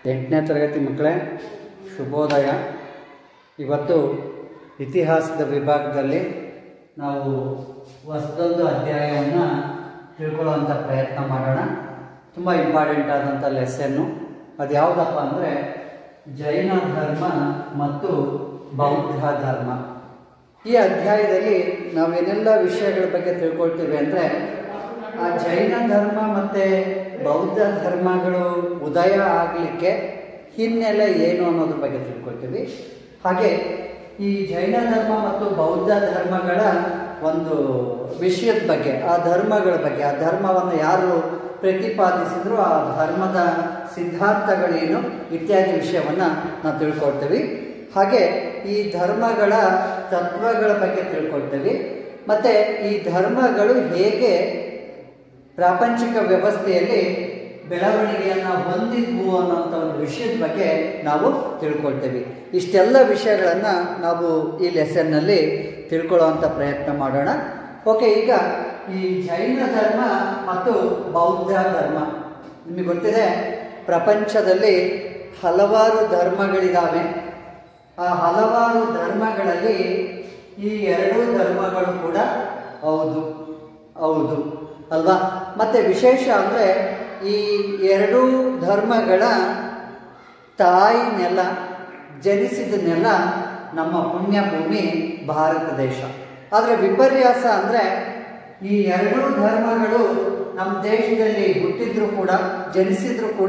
ಎಂಟನೇ ತರಗತಿ ಮಕ್ಕಳೇ ಶುಭೋದಯ ಇವತ್ತು ಇತಿಹಾಸದ ವಿಭಾಗದಲ್ಲಿ ನಾವು ಹೊಸದೊಂದು ಅಧ್ಯಾಯವನ್ನು ತಿಳ್ಕೊಳ್ಳುವಂಥ ಪ್ರಯತ್ನ ಮಾಡೋಣ ತುಂಬ ಇಂಪಾರ್ಟೆಂಟ್ ಆದಂಥ ಲೆಸನ್ನು ಅದು ಯಾವುದಪ್ಪ ಅಂದರೆ ಜೈನ ಧರ್ಮ ಮತ್ತು ಬೌದ್ಧ ಧರ್ಮ ಈ ಅಧ್ಯಾಯದಲ್ಲಿ ನಾವೇನೆಲ್ಲ ವಿಷಯಗಳ ಬಗ್ಗೆ ತಿಳ್ಕೊಳ್ತೀವಿ ಅಂದರೆ ಆ ಜೈನ ಧರ್ಮ ಮತ್ತು ಬೌದ್ಧ ಧರ್ಮಗಳು ಉದಯ ಆಗಲಿಕ್ಕೆ ಹಿನ್ನೆಲೆ ಏನು ಅನ್ನೋದ್ರ ಬಗ್ಗೆ ತಿಳ್ಕೊಳ್ತೀವಿ ಹಾಗೆ ಈ ಜೈನ ಧರ್ಮ ಮತ್ತು ಬೌದ್ಧ ಧರ್ಮಗಳ ಒಂದು ವಿಷಯದ ಬಗ್ಗೆ ಆ ಧರ್ಮಗಳ ಬಗ್ಗೆ ಆ ಧರ್ಮವನ್ನು ಯಾರು ಪ್ರತಿಪಾದಿಸಿದ್ರು ಆ ಧರ್ಮದ ಸಿದ್ಧಾಂತಗಳೇನು ಇತ್ಯಾದಿ ವಿಷಯವನ್ನು ನಾವು ತಿಳ್ಕೊಳ್ತೀವಿ ಹಾಗೆ ಈ ಧರ್ಮಗಳ ತತ್ವಗಳ ಬಗ್ಗೆ ತಿಳ್ಕೊಳ್ತೀವಿ ಮತ್ತು ಈ ಧರ್ಮಗಳು ಹೇಗೆ ಪ್ರಾಪಂಚಿಕ ವ್ಯವಸ್ಥೆಯಲ್ಲಿ ಬೆಳವಣಿಗೆಯನ್ನು ಹೊಂದಿದ್ವು ಅನ್ನೋಂಥ ಒಂದು ವಿಷಯದ ಬಗ್ಗೆ ನಾವು ತಿಳ್ಕೊಳ್ತೇವೆ ಇಷ್ಟೆಲ್ಲ ವಿಷಯಗಳನ್ನು ನಾವು ಈ ಲೆಸನ್ನಲ್ಲಿ ತಿಳ್ಕೊಳ್ಳುವಂಥ ಪ್ರಯತ್ನ ಮಾಡೋಣ ಓಕೆ ಈಗ ಈ ಜೈನ ಧರ್ಮ ಮತ್ತು ಬೌದ್ಧ ಧರ್ಮ ನಿಮಗೆ ಗೊತ್ತಿದೆ ಪ್ರಪಂಚದಲ್ಲಿ ಹಲವಾರು ಧರ್ಮಗಳಿದ್ದಾವೆ ಆ ಹಲವಾರು ಧರ್ಮಗಳಲ್ಲಿ ಈ ಎರಡೂ ಧರ್ಮಗಳು ಕೂಡ ಹೌದು ಹೌದು ಅಲ್ವಾ ಮತ್ತು ವಿಶೇಷ ಅಂದರೆ ಈ ಎರಡೂ ಧರ್ಮಗಳ ತಾಯಿ ನೆಲ ಜನಿಸಿದ ನೆಲ ನಮ್ಮ ಪುಣ್ಯ ಭೂಮಿ ಭಾರತ ದೇಶ ಆದರೆ ವಿಪರ್ಯಾಸ ಅಂದರೆ ಈ ಎರಡೂ ಧರ್ಮಗಳು ನಮ್ಮ ದೇಶದಲ್ಲಿ ಹುಟ್ಟಿದ್ರು ಕೂಡ ಜನಿಸಿದ್ರು ಕೂಡ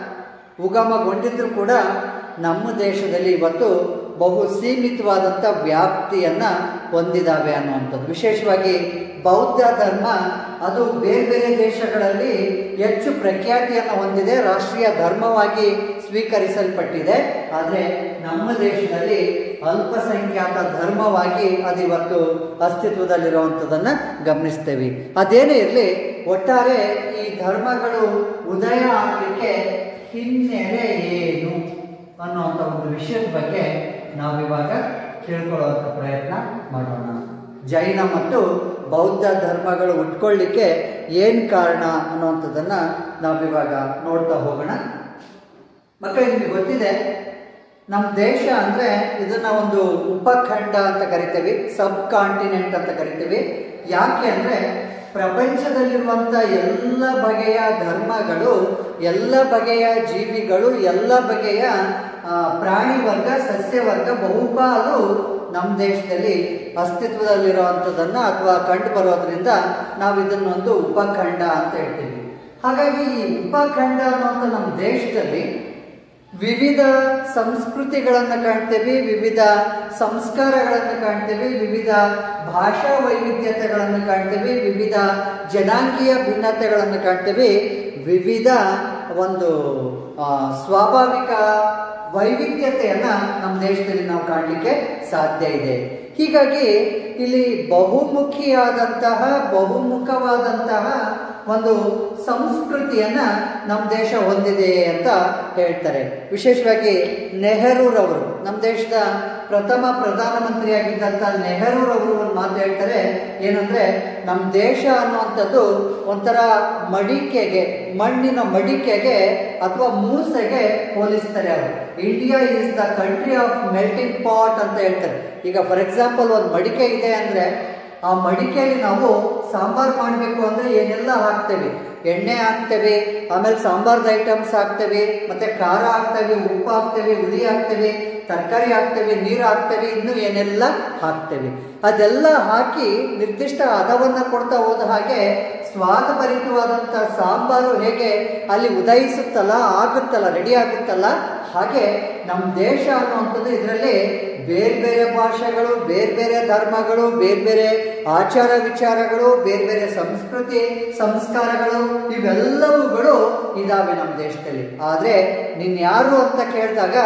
ಉಗಮಗೊಂಡಿದ್ರು ಕೂಡ ನಮ್ಮ ದೇಶದಲ್ಲಿ ಇವತ್ತು ಬಹು ಸೀಮಿತವಾದಂಥ ವ್ಯಾಪ್ತಿಯನ್ನು ಹೊಂದಿದ್ದಾವೆ ಅನ್ನುವಂಥದ್ದು ವಿಶೇಷವಾಗಿ ಬೌದ್ಧ ಧರ್ಮ ಅದು ಬೇರೆ ಬೇರೆ ದೇಶಗಳಲ್ಲಿ ಹೆಚ್ಚು ಪ್ರಖ್ಯಾತಿಯನ್ನು ಹೊಂದಿದೆ ರಾಷ್ಟ್ರೀಯ ಧರ್ಮವಾಗಿ ಸ್ವೀಕರಿಸಲ್ಪಟ್ಟಿದೆ ಆದರೆ ನಮ್ಮ ದೇಶದಲ್ಲಿ ಅಲ್ಪಸಂಖ್ಯಾತ ಧರ್ಮವಾಗಿ ಅದು ಇವತ್ತು ಅಸ್ತಿತ್ವದಲ್ಲಿರುವಂಥದ್ದನ್ನು ಗಮನಿಸ್ತೇವೆ ಅದೇನೇ ಇರಲಿ ಒಟ್ಟಾರೆ ಈ ಧರ್ಮಗಳು ಉದಯ ಆಗಲಿಕ್ಕೆ ಹಿನ್ನೆಲೆ ಏನು ಅನ್ನುವಂಥ ಒಂದು ವಿಷಯದ ಬಗ್ಗೆ ನಾವಿವಾಗ ತಿಳ್ಕೊಳ್ಳುವಂಥ ಪ್ರಯತ್ನ ಮಾಡೋಣ ಜೈನ ಮತ್ತು ಬೌದ್ಧ ಧರ್ಮಗಳು ಉಟ್ಕೊಳ್ಳಿಕ್ಕೆ ಏನು ಕಾರಣ ಅನ್ನುವಂಥದ್ದನ್ನು ನಾವಿವಾಗ ನೋಡ್ತಾ ಹೋಗೋಣ ಮಕ್ಕಳಿಗೆ ನಿಮಗೆ ಗೊತ್ತಿದೆ ನಮ್ಮ ದೇಶ ಅಂದರೆ ಇದನ್ನು ಒಂದು ಉಪಖಂಡ ಅಂತ ಕರಿತೀವಿ ಸಬ್ ಕಾಂಟಿನೆಂಟ್ ಅಂತ ಕರಿತೀವಿ ಯಾಕೆ ಅಂದರೆ ಪ್ರಪಂಚದಲ್ಲಿರುವಂಥ ಎಲ್ಲ ಬಗೆಯ ಧರ್ಮಗಳು ಎಲ್ಲ ಬಗೆಯ ಜೀವಿಗಳು ಎಲ್ಲ ಬಗೆಯ ಪ್ರಾಣಿ ವರ್ಗ ಸಸ್ಯ ವರ್ಗ ಬಹುಪಾಲು ನಮ್ಮ ದೇಶದಲ್ಲಿ ಅಸ್ತಿತ್ವದಲ್ಲಿರುವಂಥದ್ದನ್ನು ಅಥವಾ ಕಂಡು ಬರೋದ್ರಿಂದ ನಾವು ಇದನ್ನೊಂದು ಉಪಖಂಡ ಅಂತ ಹೇಳ್ತೀವಿ ಹಾಗಾಗಿ ಈ ಉಪಖಂಡ ಅನ್ನುವಂಥ ನಮ್ಮ ದೇಶದಲ್ಲಿ ವಿವಿಧ ಸಂಸ್ಕೃತಿಗಳನ್ನು ಕಾಣ್ತೇವೆ ವಿವಿಧ ಸಂಸ್ಕಾರಗಳನ್ನು ಕಾಣ್ತೇವೆ ವಿವಿಧ ಭಾಷಾ ವೈವಿಧ್ಯತೆಗಳನ್ನು ಕಾಣ್ತೇವೆ ವಿವಿಧ ಜನಾಂಗೀಯ ಭಿನ್ನತೆಗಳನ್ನು ಕಾಣ್ತೇವೆ ವಿವಿಧ ಒಂದು ಸ್ವಾಭಾವಿಕ ವೈವಿಧ್ಯತೆಯನ್ನು ನಮ್ಮ ದೇಶದಲ್ಲಿ ನಾವು ಕಾಣಲಿಕ್ಕೆ ಸಾಧ್ಯ ಇದೆ ಹೀಗಾಗಿ ಇಲ್ಲಿ ಬಹುಮುಖಿಯಾದಂತಹ ಬಹುಮುಖವಾದಂತಹ ಒಂದು ಸಂಸ್ಕೃತಿಯನ್ನು ನಮ್ಮ ದೇಶ ಹೊಂದಿದೆ ಅಂತ ಹೇಳ್ತಾರೆ ವಿಶೇಷವಾಗಿ ನೆಹರೂರವರು ನಮ್ಮ ದೇಶದ ಪ್ರಥಮ ಪ್ರಧಾನಮಂತ್ರಿಯಾಗಿದ್ದಂಥ ನೆಹರೂರವರು ಒಂದು ಮಾತು ಹೇಳ್ತಾರೆ ಏನಂದರೆ ನಮ್ಮ ದೇಶ ಅನ್ನುವಂಥದ್ದು ಒಂಥರ ಮಡಿಕೆಗೆ ಮಣ್ಣಿನ ಮಡಿಕೆಗೆ ಅಥವಾ ಮೂಸೆಗೆ ಹೋಲಿಸ್ತಾರೆ ಅವರು India is the country of melting pot ಅಂತ ಹೇಳ್ತಾರೆ ಈಗ ಫಾರ್ ಎಕ್ಸಾಂಪಲ್ ಒಂದು ಮಡಿಕೆ ಇದೆ ಅಂದರೆ ಆ ಮಡಿಕೆಯಲ್ಲಿ ನಾವು ಸಾಂಬಾರು ಮಾಡಬೇಕು ಅಂದರೆ ಏನೆಲ್ಲ ಹಾಕ್ತೇವೆ ಎಣ್ಣೆ ಹಾಕ್ತೇವೆ ಆಮೇಲೆ ಸಾಂಬಾರ್ದು ಐಟಮ್ಸ್ ಹಾಕ್ತೇವೆ ಮತ್ತು ಖಾರ ಹಾಕ್ತೇವೆ ಉಪ್ಪು ಹಾಕ್ತೇವೆ ಹುಳಿ ಹಾಕ್ತೇವೆ ತರಕಾರಿ ಹಾಕ್ತೇವೆ ನೀರು ಹಾಕ್ತೇವೆ ಇನ್ನೂ ಏನೆಲ್ಲ ಹಾಕ್ತೇವೆ ಅದೆಲ್ಲ ಹಾಕಿ ನಿರ್ದಿಷ್ಟ ಹದವನ್ನು ಕೊಡ್ತಾ ಹೋದ ಹಾಗೆ ಸ್ವಾದಭರಿತವಾದಂಥ ಸಾಂಬಾರು ಹೇಗೆ ಅಲ್ಲಿ ಉದಯಿಸುತ್ತಲ್ಲ ಆಗುತ್ತಲ್ಲ ರೆಡಿ ಆಗುತ್ತಲ್ಲ ಹಾಗೆ ನಮ್ಮ ದೇಶ ಅನ್ನುವಂಥದ್ದು ಇದರಲ್ಲಿ ಬೇರೆ ಬೇರೆ ಭಾಷೆಗಳು ಬೇರೆ ಬೇರೆ ಧರ್ಮಗಳು ಬೇರೆ ಬೇರೆ ಆಚಾರ ವಿಚಾರಗಳು ಬೇರೆ ಬೇರೆ ಸಂಸ್ಕೃತಿ ಸಂಸ್ಕಾರಗಳು ಇವೆಲ್ಲವುಗಳು ಇದಾವೆ ನಮ್ಮ ದೇಶದಲ್ಲಿ ಆದರೆ ನೀನು ಯಾರು ಅಂತ ಕೇಳಿದಾಗ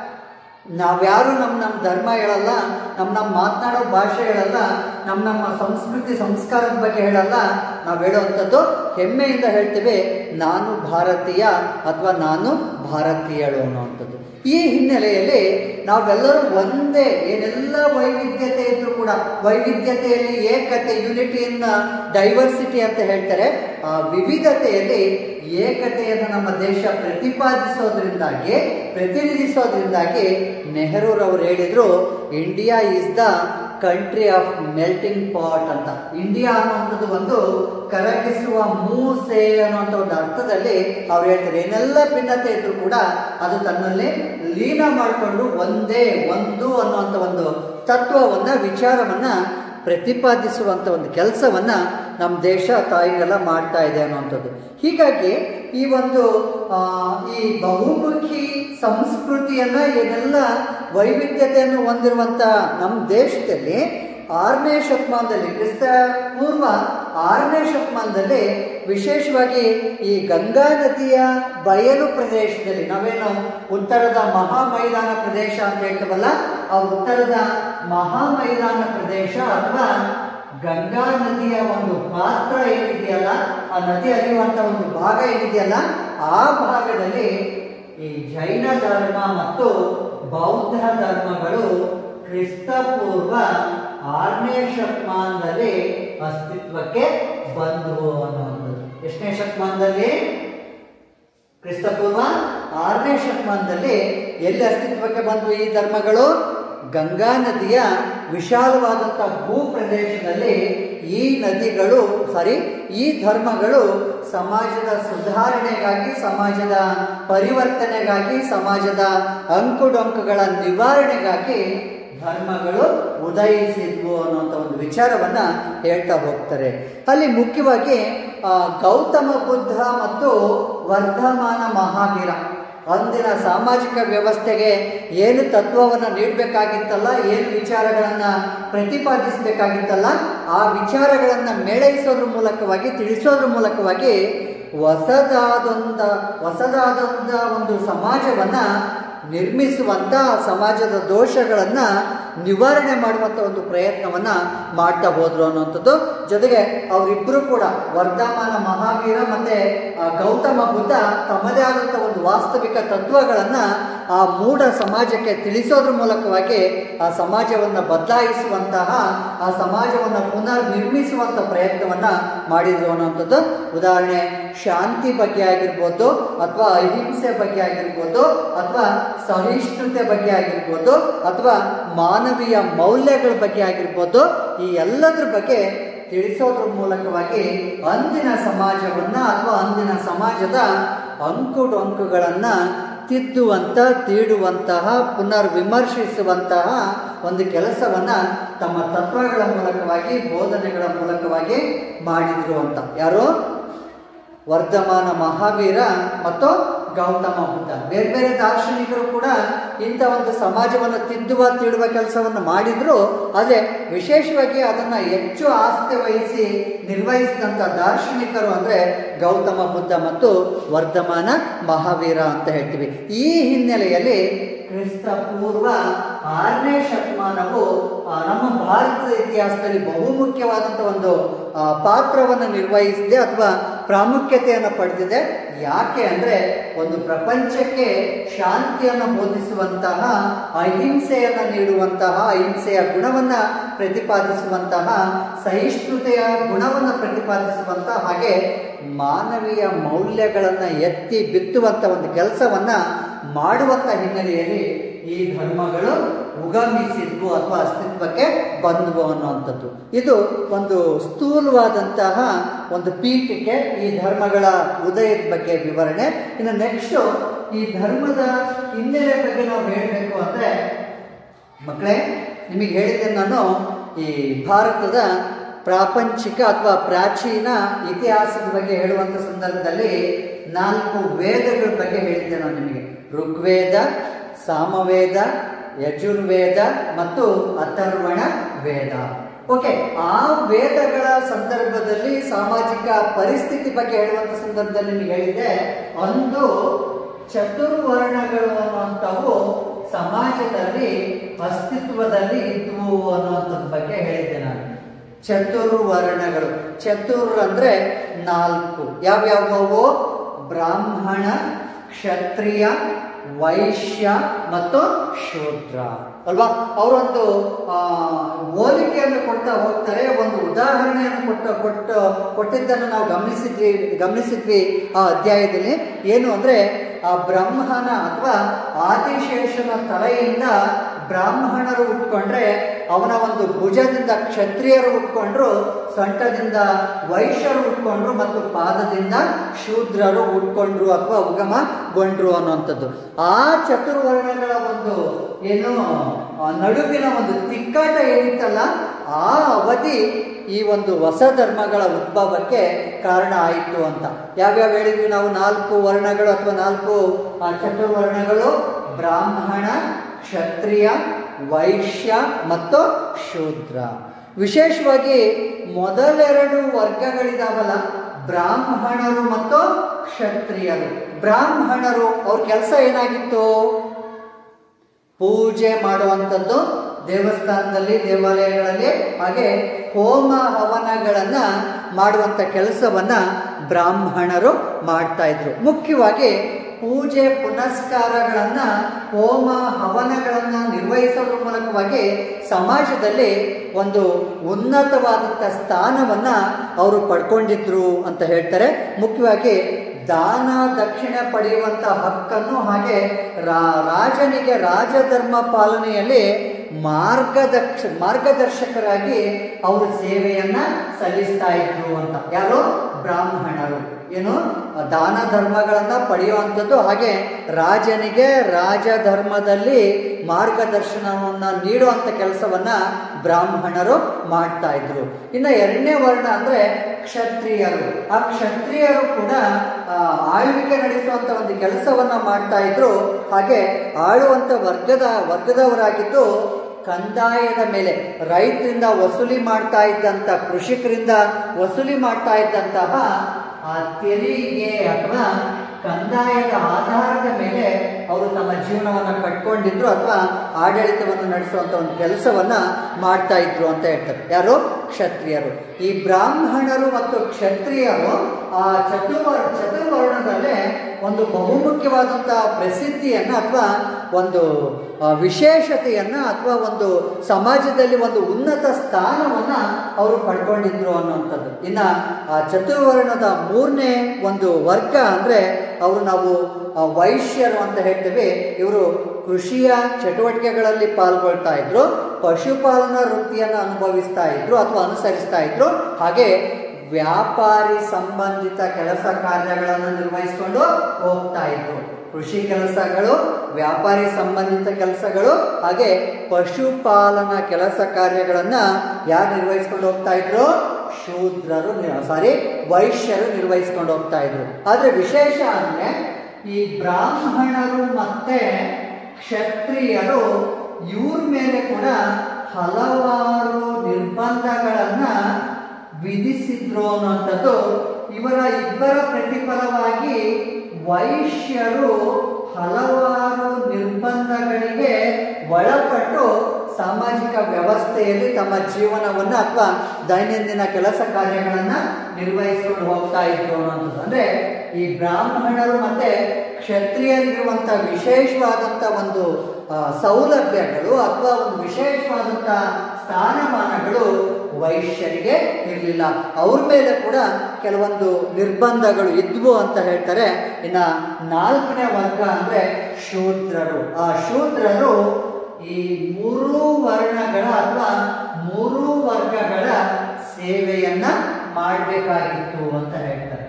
ನಾವ್ಯಾರು ನಮ್ಮ ನಮ್ಮ ಧರ್ಮ ಹೇಳಲ್ಲ ನಮ್ಮ ನಮ್ಮ ಮಾತನಾಡೋ ಭಾಷೆ ಹೇಳಲ್ಲ ನಮ್ಮ ನಮ್ಮ ಸಂಸ್ಕೃತಿ ಸಂಸ್ಕಾರದ ಬಗ್ಗೆ ಹೇಳಲ್ಲ ನಾವು ಹೇಳುವಂಥದ್ದು ಹೆಮ್ಮೆಯಿಂದ ಹೇಳ್ತೇವೆ ನಾನು ಭಾರತೀಯ ಅಥವಾ ನಾನು ಭಾರತೀಯಳು ಅನ್ನುವಂಥದ್ದು ಈ ಹಿನ್ನೆಲೆಯಲ್ಲಿ ನಾವೆಲ್ಲರೂ ಒಂದೇ ಏನೆಲ್ಲ ವೈವಿಧ್ಯತೆ ಇದ್ರೂ ಕೂಡ ವೈವಿಧ್ಯತೆಯಲ್ಲಿ ಏಕತೆ ಯೂನಿಟಿ ಇನ್ ಡೈವರ್ಸಿಟಿ ಅಂತ ಹೇಳ್ತಾರೆ ಆ ವಿವಿಧತೆಯಲ್ಲಿ ಏಕತೆಯನ್ನು ನಮ್ಮ ದೇಶ ಪ್ರತಿಪಾದಿಸೋದ್ರಿಂದಾಗಿ ಪ್ರತಿನಿಧಿಸೋದ್ರಿಂದಾಗಿ ನೆಹರೂರವರು ಹೇಳಿದ್ರು India is the country of melting pot ಅಂತ ಇಂಡಿಯಾ ಅನ್ನುವಂಥದ್ದು ಒಂದು ಕರಗಿಸುವ ಮೂಸೆ ಅನ್ನುವಂಥ ಒಂದು ಅರ್ಥದಲ್ಲಿ ಅವ್ರು ಹೇಳ್ತಾರೆ ಏನೆಲ್ಲ ಭಿನ್ನತೆ ಇದ್ರೂ ಕೂಡ ಅದು ತನ್ನಲ್ಲಿ ಲೀನ ಮಾಡಿಕೊಂಡು ಒಂದೇ ಒಂದು ಅನ್ನುವಂಥ ಒಂದು ತತ್ವವನ್ನ ವಿಚಾರವನ್ನ ಪ್ರತಿಪಾದಿಸುವಂಥ ಒಂದು ಕೆಲಸವನ್ನ ನಮ್ಮ ದೇಶ ತಾಯಿಗೆಲ್ಲ ಮಾಡ್ತಾ ಇದೆ ಅನ್ನುವಂಥದ್ದು ಹೀಗಾಗಿ ಈ ಒಂದು ಆ, ಈ ಬಹುಮುಖಿ ಸಂಸ್ಕೃತಿಯನ್ನ ಏನೆಲ್ಲ ವೈವಿಧ್ಯತೆಯನ್ನು ಹೊಂದಿರುವಂಥ ನಮ್ಮ ದೇಶದಲ್ಲಿ ಆರನೇ ಶತಮಾನದಲ್ಲಿ ಕ್ರಿಸ್ತ ಪೂರ್ವ ಆರನೇ ಶತಮಾನದಲ್ಲಿ ವಿಶೇಷವಾಗಿ ಈ ಗಂಗಾ ನದಿಯ ಬಯಲು ಪ್ರದೇಶದಲ್ಲಿ ನಾವೇನು ಉತ್ತರದ ಮಹಾ ಮೈದಾನ ಪ್ರದೇಶ ಅಂತ ಹೇಳ್ತೀವಲ್ಲ ಆ ಉತ್ತರದ ಮಹಾ ಮೈದಾನ ಪ್ರದೇಶ ಅಥವಾ ಗಂಗಾ ನದಿಯ ಒಂದು ಪಾತ್ರ ಏನಿದೆಯಲ್ಲ ಆ ನದಿ ಹರಿಯುವಂತ ಒಂದು ಭಾಗ ಏನಿದೆಯಲ್ಲ ಆ ಭಾಗದಲ್ಲಿ ಈ ಜೈನ ಧರ್ಮ ಮತ್ತು ಬೌದ್ಧ ಧರ್ಮಗಳು ಕ್ರಿಸ್ತ ಪೂರ್ವ ಆರನೇ ಶತಮಾನದಲ್ಲಿ ಅಸ್ತಿತ್ವಕ್ಕೆ ಬಂದವು ಅನ್ನುವಂಥದ್ದು ಎಷ್ಟನೇ ಶತಮಾನದಲ್ಲಿ ಕ್ರಿಸ್ತಪೂರ್ವ ಆರನೇ ಶತಮಾನದಲ್ಲಿ ಎಲ್ಲಿ ಅಸ್ತಿತ್ವಕ್ಕೆ ಬಂದವು ಈ ಧರ್ಮಗಳು ಗಂಗಾ ನದಿಯ ವಿಶಾಲವಾದಂಥ ಭೂ ಪ್ರದೇಶದಲ್ಲಿ ಈ ನದಿಗಳು ಸಾರಿ ಈ ಧರ್ಮಗಳು ಸಮಾಜದ ಸುಧಾರಣೆಗಾಗಿ ಸಮಾಜದ ಪರಿವರ್ತನೆಗಾಗಿ ಸಮಾಜದ ಅಂಕುಡೊಂಕುಗಳ ನಿವಾರಣೆಗಾಗಿ ಧರ್ಮಗಳು ಉದಯಿಸಿದ್ವು ಅನ್ನುವಂಥ ಒಂದು ವಿಚಾರವನ್ನ ಹೇಳ್ತಾ ಹೋಗ್ತಾರೆ ಅಲ್ಲಿ ಮುಖ್ಯವಾಗಿ ಆ, ಗೌತಮ ಬುದ್ಧ ಮತ್ತು ವರ್ಧಮಾನ ಮಹಾವೀರ ಅಂದಿನ ಸಾಮಾಜಿಕ ವ್ಯವಸ್ಥೆಗೆ ಏನು ತತ್ವವನ್ನು ನೀಡಬೇಕಾಗಿತ್ತಲ್ಲ ಏನು ವಿಚಾರಗಳನ್ನು ಪ್ರತಿಪಾದಿಸಬೇಕಾಗಿತ್ತಲ್ಲ ಆ ವಿಚಾರಗಳನ್ನು ಮೇಳೈಸೋದ್ರ ಮೂಲಕವಾಗಿ ತಿಳಿಸೋದ್ರ ಮೂಲಕವಾಗಿ ಹೊಸದಾದೊಂದ ಹೊಸದಾದಂಥ ಒಂದು ಸಮಾಜವನ್ನ ನಿರ್ಮಿಸುವಂತ ಸಮಾಜದ ದೋಷಗಳನ್ನ ನಿವಾರಣೆ ಮಾಡುವಂತ ಒಂದು ಪ್ರಯತ್ನವನ್ನ ಮಾಡ್ತಾ ಹೋದ್ರು ಅನ್ನುವಂಥದ್ದು ಜೊತೆಗೆ ಅವರಿಬ್ಬರು ಕೂಡ ವರ್ಧಮಾನ ಮಹಾವೀರ ಮತ್ತೆ ಆ, ಗೌತಮ ಬುದ್ಧ ತಮ್ಮದೇ ಆದಂಥ ಒಂದು ವಾಸ್ತವಿಕ ತತ್ವಗಳನ್ನ ಆ ಮೂಢ ಸಮಾಜಕ್ಕೆ ತಿಳಿಸೋದ್ರ ಮೂಲಕವಾಗಿ ಆ ಸಮಾಜವನ್ನು ಬದಲಾಯಿಸುವಂತಹ ಆ ಸಮಾಜವನ್ನು ಪುನರ್ ನಿರ್ಮಿಸುವಂತ ಪ್ರಯತ್ನವನ್ನ ಮಾಡಿದ್ರು ಅನ್ನುವಂಥದ್ದು ಉದಾಹರಣೆ ಶಾಂತಿ ಬಗ್ಗೆ ಆಗಿರ್ಬೋದು ಅಥವಾ ಅಹಿಂಸೆ ಬಗ್ಗೆ ಆಗಿರ್ಬೋದು ಅಥವಾ ಸಹಿಷ್ಣುತೆ ಬಗ್ಗೆ ಆಗಿರ್ಬೋದು ಅಥವಾ ಮಾನವೀಯ ಮೌಲ್ಯಗಳ ಬಗ್ಗೆ ಆಗಿರ್ಬೋದು ಈ ಎಲ್ಲದ್ರ ಬಗ್ಗೆ ತಿಳಿಸೋದ್ರ ಮೂಲಕವಾಗಿ ಅಂದಿನ ಸಮಾಜವನ್ನ ಅಥವಾ ಅಂದಿನ ಸಮಾಜದ ಅಂಕುಡೊಂಕುಗಳನ್ನ ತಿದ್ದುವಂತ ತೀಡುವಂತಹ ಪುನರ್ ವಿಮರ್ಶಿಸುವಂತಹ ಒಂದು ಕೆಲಸವನ್ನ ತಮ್ಮ ತತ್ವಗಳ ಮೂಲಕವಾಗಿ ಬೋಧನೆಗಳ ಮೂಲಕವಾಗಿ ಮಾಡಿದ್ರು ಅಂತ ಯಾರು ವರ್ಧಮಾನ ಮಹಾವೀರ ಮತ್ತು ಗೌತಮ ಬುದ್ಧ ಬೇರೆ ಬೇರೆ ದಾರ್ಶನಿಕರು ಕೂಡ ಇಂಥ ಒಂದು ಸಮಾಜವನ್ನು ತಿದ್ದುವ ತೀಡುವ ಕೆಲಸವನ್ನು ಮಾಡಿದ್ರು ಆದರೆ ವಿಶೇಷವಾಗಿ ಅದನ್ನು ಹೆಚ್ಚು ಆಸ್ತಿ ವಹಿಸಿ ನಿರ್ವಹಿಸಿದಂಥ ದಾರ್ಶನಿಕರು ಅಂದರೆ ಗೌತಮ ಬುದ್ಧ ಮತ್ತು ವರ್ಧಮಾನ ಮಹಾವೀರ ಅಂತ ಹೇಳ್ತೀವಿ ಈ ಹಿನ್ನೆಲೆಯಲ್ಲಿ ಕ್ರಿಸ್ತ ಪೂರ್ವ ಆರನೇ ಶತಮಾನವು ಆ, ನಮ್ಮ ಭಾರತದ ಇತಿಹಾಸದಲ್ಲಿ ಬಹುಮುಖ್ಯವಾದಂಥ ಒಂದು ಆ, ಪಾತ್ರವನ್ನು ನಿರ್ವಹಿಸಿದೆ ಅಥವಾ ಪ್ರಾಮುಖ್ಯತೆಯನ್ನು ಪಡೆದಿದೆ ಯಾಕೆ ಅಂದರೆ ಒಂದು ಪ್ರಪಂಚಕ್ಕೆ ಶಾಂತಿಯನ್ನು ಬೋಧಿಸುವಂತಹ ಅಹಿಂಸೆಯನ್ನು ನೀಡುವಂತಹ ಅಹಿಂಸೆಯ ಗುಣವನ್ನು ಪ್ರತಿಪಾದಿಸುವಂತಹ ಸಹಿಷ್ಣುತೆಯ ಗುಣವನ್ನು ಪ್ರತಿಪಾದಿಸುವಂತಹ ಹಾಗೆ ಮಾನವೀಯ ಮೌಲ್ಯಗಳನ್ನು ಎತ್ತಿ ಬಿತ್ತುವಂಥ ಒಂದು ಕೆಲಸವನ್ನ ಮಾಡುವಂಥ ಹಿನ್ನೆಲೆಯಲ್ಲಿ ಈ ಧರ್ಮಗಳು ಉಗಮಿಸಿದ್ವು ಅಥವಾ ಅಸ್ತಿತ್ವಕ್ಕೆ ಬಂದವು ಅನ್ನುವಂಥದ್ದು ಇದು ಒಂದು ಸ್ಥೂಲವಾದಂತಹ ಒಂದು ಪೀಠಿಕೆ ಈ ಧರ್ಮಗಳ ಉದಯದ ಬಗ್ಗೆ ವಿವರಣೆ ಇನ್ನು ನೆಕ್ಸ್ಟು ಈ ಧರ್ಮದ ಹಿನ್ನೆಲೆ ಬಗ್ಗೆ ನಾವು ಹೇಳಬೇಕು ಅಂದರೆ ಮಕ್ಕಳೇ ನಿಮಗೆ ಹೇಳಿದ್ದೆ ನಾನು ಈ ಭಾರತದ ಪ್ರಾಪಂಚಿಕ ಅಥವಾ ಪ್ರಾಚೀನ ಇತಿಹಾಸದ ಬಗ್ಗೆ ಹೇಳುವಂಥ ಸಂದರ್ಭದಲ್ಲಿ ನಾಲ್ಕು ವೇದಗಳ ಬಗ್ಗೆ ಹೇಳಿದ್ದೆ ನಾನು ನಿಮಗೆ ಋಗ್ವೇದ ಸಾಮವೇದ ಯಜುರ್ವೇದ ಮತ್ತು ಅಥರ್ವಣ ವೇದ ಓಕೆ ಆ ವೇದಗಳ ಸಂದರ್ಭದಲ್ಲಿ ಸಾಮಾಜಿಕ ಪರಿಸ್ಥಿತಿ ಬಗ್ಗೆ ಹೇಳುವಂಥ ಸಂದರ್ಭದಲ್ಲಿ ನಿಮಗೆ ಹೇಳಿದೆ ಒಂದು ಚತುರ್ವರ್ಣಗಳು ಅನ್ನುವಂಥವು ಸಮಾಜದಲ್ಲಿ ಅಸ್ತಿತ್ವದಲ್ಲಿ ಇದ್ವು ಅನ್ನುವಂಥದ್ರ ಬಗ್ಗೆ ಹೇಳಿದ್ದೆ ನಾನು ಚತುರ್ವರ್ಣಗಳು ಚತುರ್ ಅಂದ್ರೆ ನಾಲ್ಕು ಯಾವ್ಯಾವವು ಬ್ರಾಹ್ಮಣ ಕ್ಷತ್ರಿಯ ವೈಶ್ಯ ಮತ್ತು ಶೂದ್ರ ಅಲ್ವಾ ಅವರೊಂದು ಆ, ಹೋಲಿಕೆಯನ್ನು ಕೊಡ್ತಾ ಹೋಗ್ತಾರೆ ಒಂದು ಉದಾಹರಣೆಯನ್ನು ಕೊಟ್ಟ ಕೊಟ್ಟು ಕೊಟ್ಟಿದ್ದನ್ನು ನಾವು ಗಮನಿಸಿದ್ವಿ ಗಮನಿಸಿದ್ವಿ ಆ ಅಧ್ಯಾಯದಲ್ಲಿ ಏನು ಅಂದ್ರೆ ಆ ಬ್ರಹ್ಮನ ಅಥವಾ ಆದಿಶೇಷನ ತಲೆಯಿಂದ ಬ್ರಾಹ್ಮಣರು ಉಟ್ಕೊಂಡ್ರೆ ಅವನ ಒಂದು ಭುಜದಿಂದ ಕ್ಷತ್ರಿಯರು ಉಟ್ಕೊಂಡ್ರು ಸೊಂಟದಿಂದ ವೈಶ್ಯರು ಉಟ್ಕೊಂಡ್ರು ಮತ್ತು ಪಾದದಿಂದ ಶೂದ್ರರು ಉಟ್ಕೊಂಡ್ರು ಅಥವಾ ಉಗಮಗೊಂಡ್ರು ಅನ್ನುವಂಥದ್ದು ಆ ಚತುರ್ವರ್ಣಗಳ ಒಂದು ಏನು ಆ ನಡುವಿನ ಒಂದು ತಿಕ್ಕಾಟ ಏನಿತ್ತಲ್ಲ ಆ ಅವಧಿ ಈ ಒಂದು ಹೊಸ ಧರ್ಮಗಳ ಉದ್ಭವಕ್ಕೆ ಕಾರಣ ಆಯಿತು ಅಂತ ಯಾವ್ಯಾವ ಹೇಳಿದ್ವಿ ನಾವು ನಾಲ್ಕು ವರ್ಣಗಳು ಅಥವಾ ನಾಲ್ಕು ಆ, ಚತುರ್ವರ್ಣಗಳು ಬ್ರಾಹ್ಮಣ ಕ್ಷತ್ರಿಯ ವೈಶ್ಯ ಮತ್ತು ಶೂದ್ರ ವಿಶೇಷವಾಗಿ ಮೊದಲೆರಡು ವರ್ಗಗಳಿದಾವಲ್ಲ ಬ್ರಾಹ್ಮಣರು ಮತ್ತು ಕ್ಷತ್ರಿಯರು ಬ್ರಾಹ್ಮಣರು ಅವ್ರ ಕೆಲಸ ಏನಾಗಿತ್ತು ಪೂಜೆ ಮಾಡುವಂಥದ್ದು ದೇವಸ್ಥಾನದಲ್ಲಿ ದೇವಾಲಯಗಳಲ್ಲಿ ಹಾಗೆ ಹೋಮ ಹವನಗಳನ್ನ ಮಾಡುವಂಥ ಕೆಲಸವನ್ನ ಬ್ರಾಹ್ಮಣರು ಮಾಡ್ತಾ ಇದ್ರು ಮುಖ್ಯವಾಗಿ ಪೂಜೆ ಪುನಸ್ಕಾರಗಳನ್ನ ಹೋಮ ಹವನಗಳನ್ನ ನಿರ್ವಹಿಸೋದ್ರ ಮೂಲಕವಾಗಿ ಸಮಾಜದಲ್ಲಿ ಒಂದು ಉನ್ನತವಾದಂಥ ಸ್ಥಾನವನ್ನ ಅವರು ಪಡ್ಕೊಂಡಿದ್ರು ಅಂತ ಹೇಳ್ತಾರೆ ಮುಖ್ಯವಾಗಿ ದಾನ ದಕ್ಷಿಣೆ ಪಡೆಯುವಂಥ ಹಕ್ಕನ್ನು ಹಾಗೆ ರಾ- ರಾಜನಿಗೆ ರಾಜಧರ್ಮ ಪಾಲನೆಯಲ್ಲಿ ಮಾರ್ಗದಕ್ಷ ಮಾರ್ಗದರ್ಶಕರಾಗಿ ಅವರು ಸೇವೆಯನ್ನ ಸಲ್ಲಿಸ್ತಾ ಇದ್ರು ಅಂತ ಯಾರು ಬ್ರಾಹ್ಮಣರು ಏನು ದಾನ ಧರ್ಮಗಳನ್ನ ಪಡೆಯುವಂಥದ್ದು ಹಾಗೆ ರಾಜನಿಗೆ ರಾಜಧರ್ಮದಲ್ಲಿ ಮಾರ್ಗದರ್ಶನವನ್ನ ನೀಡುವಂಥ ಕೆಲಸವನ್ನ ಬ್ರಾಹ್ಮಣರು ಮಾಡ್ತಾ ಇದ್ರು ಇನ್ನು ಎರಡನೇ ವರ್ಣ ಅಂದ್ರೆ ಕ್ಷತ್ರಿಯರು ಆ ಕ್ಷತ್ರಿಯರು ಕೂಡ ಆ, ಆಳ್ವಿಕೆ ನಡೆಸುವಂತ ಒಂದು ಕೆಲಸವನ್ನ ಮಾಡ್ತಾ ಇದ್ರು ಹಾಗೆ ಆಳುವಂತ ವರ್ಗದ ವರ್ಗದವರಾಗಿದ್ದು ಕಂದಾಯದ ಮೇಲೆ ರೈತರಿಂದ ವಸೂಲಿ ಮಾಡ್ತಾ ಇದ್ದಂಥ ಕೃಷಿಕರಿಂದ ವಸೂಲಿ ಮಾಡ್ತಾ ಇದ್ದಂತಹ ಆ ತೆರಿಗೆ ಅಥವಾ ಕಂದಾಯದ ಆಧಾರದ ಮೇಲೆ ಅವರು ತಮ್ಮ ಜೀವನವನ್ನು ಕಟ್ಕೊಂಡಿದ್ರು ಅಥವಾ ಆಡಳಿತವನ್ನು ನಡೆಸುವಂಥ ಒಂದು ಕೆಲಸವನ್ನ ಮಾಡ್ತಾ ಇದ್ರು ಅಂತ ಹೇಳ್ತಾರೆ ಯಾರು ಕ್ಷತ್ರಿಯರು ಈ ಬ್ರಾಹ್ಮಣರು ಮತ್ತು ಕ್ಷತ್ರಿಯರು ಆ ಚತುರ್ವರ್ ಚತುರ್ವರ್ಣದಲ್ಲೇ ಒಂದು ಬಹುಮುಖ್ಯವಾದಂಥ ಪ್ರಸಿದ್ಧಿಯನ್ನು ಅಥವಾ ಒಂದು ಆ, ವಿಶೇಷತೆಯನ್ನ ಅಥವಾ ಒಂದು ಸಮಾಜದಲ್ಲಿ ಒಂದು ಉನ್ನತ ಸ್ಥಾನವನ್ನ ಅವರು ಪಡ್ಕೊಂಡಿದ್ರು ಅನ್ನುವಂಥದ್ದು ಇನ್ನ ಆ ಚತುರ್ವರ್ಣದ ಮೂರನೇ ಒಂದು ವರ್ಗ ಅಂದ್ರೆ ಅವರು ನಾವು ಆ, ವೈಶ್ಯರು ಅಂತ ಹೇಳ್ತೇವೆ ಇವರು ಕೃಷಿಯ ಚಟುವಟಿಕೆಗಳಲ್ಲಿ ಪಾಲ್ಗೊಳ್ತಾ ಇದ್ರು ಪಶುಪಾಲನಾ ವೃತ್ತಿಯನ್ನು ಅನುಭವಿಸ್ತಾ ಇದ್ರು ಅಥವಾ ಅನುಸರಿಸ್ತಾ ಇದ್ರು ಹಾಗೆ ವ್ಯಾಪಾರಿ ಸಂಬಂಧಿತ ಕೆಲಸ ಕಾರ್ಯಗಳನ್ನು ನಿರ್ವಹಿಸಿಕೊಂಡು ಹೋಗ್ತಾ ಇದ್ರು ಕೃಷಿ ಕೆಲಸಗಳು ವ್ಯಾಪಾರಿ ಸಂಬಂಧಿತ ಕೆಲಸಗಳು ಹಾಗೆ ಪಶುಪಾಲನಾ ಕೆಲಸ ಕಾರ್ಯಗಳನ್ನ ಯಾರು ನಿರ್ವಹಿಸ್ಕೊಂಡು ಹೋಗ್ತಾ ಇದ್ರು ಶೂದ್ರರು ಸಾರಿ ವೈಶ್ಯರು ನಿರ್ವಹಿಸ್ಕೊಂಡು ಹೋಗ್ತಾ ಇದ್ರು ಆದ್ರೆ ವಿಶೇಷ ಅಂದ್ರೆ ಈ ಬ್ರಾಹ್ಮಣರು ಮತ್ತೆ ಕ್ಷತ್ರಿಯರು ಇವ್ರ ಮೇಲೆ ಕೂಡ ಹಲವಾರು ನಿರ್ಬಂಧಗಳನ್ನ ವಿಧಿಸಿದ್ರು ಅನ್ನುವಂಥದ್ದು ಇವರ ಇಬ್ಬರ ಪ್ರತಿಫಲವಾಗಿ ವೈಶ್ಯರು ಹಲವಾರು ನಿರ್ಬಂಧಗಳಿಗೆ ಒಳಪಟ್ಟು ಸಾಮಾಜಿಕ ವ್ಯವಸ್ಥೆಯಲ್ಲಿ ತಮ್ಮ ಜೀವನವನ್ನು ಅಥವಾ ದೈನಂದಿನ ಕೆಲಸ ಕಾರ್ಯಗಳನ್ನು ನಿರ್ವಹಿಸಿಕೊಂಡು ಹೋಗ್ತಾ ಇದ್ರು ಅನ್ನೋದು ಅಂದ್ರೆ ಈ ಬ್ರಾಹ್ಮಣರು ಮತ್ತೆ ಕ್ಷತ್ರಿಯರಿಗಿರುವಂಥ ವಿಶೇಷವಾದಂಥ ಒಂದು ಆ, ಸೌಲಭ್ಯಗಳು ಅಥವಾ ಒಂದು ವಿಶೇಷವಾದಂಥ ಸ್ಥಾನಮಾನಗಳು ವೈಶ್ಯರಿಗೆ ಇರಲಿಲ್ಲ ಅವ್ರ ಮೇಲೆ ಕೂಡ ಕೆಲವೊಂದು ನಿರ್ಬಂಧಗಳು ಇದ್ವು ಅಂತ ಹೇಳ್ತಾರೆ ಇನ್ನ ನಾಲ್ಕನೇ ವರ್ಗ ಅಂದ್ರೆ ಶೂದ್ರರು ಆ ಶೂದ್ರರು ಈ ಮೂರು ವರ್ಣಗಳ ಅಥವಾ ಮೂರು ವರ್ಗಗಳ ಸೇವೆಯನ್ನ ಮಾಡಬೇಕಾಗಿತ್ತು ಅಂತ ಹೇಳ್ತಾರೆ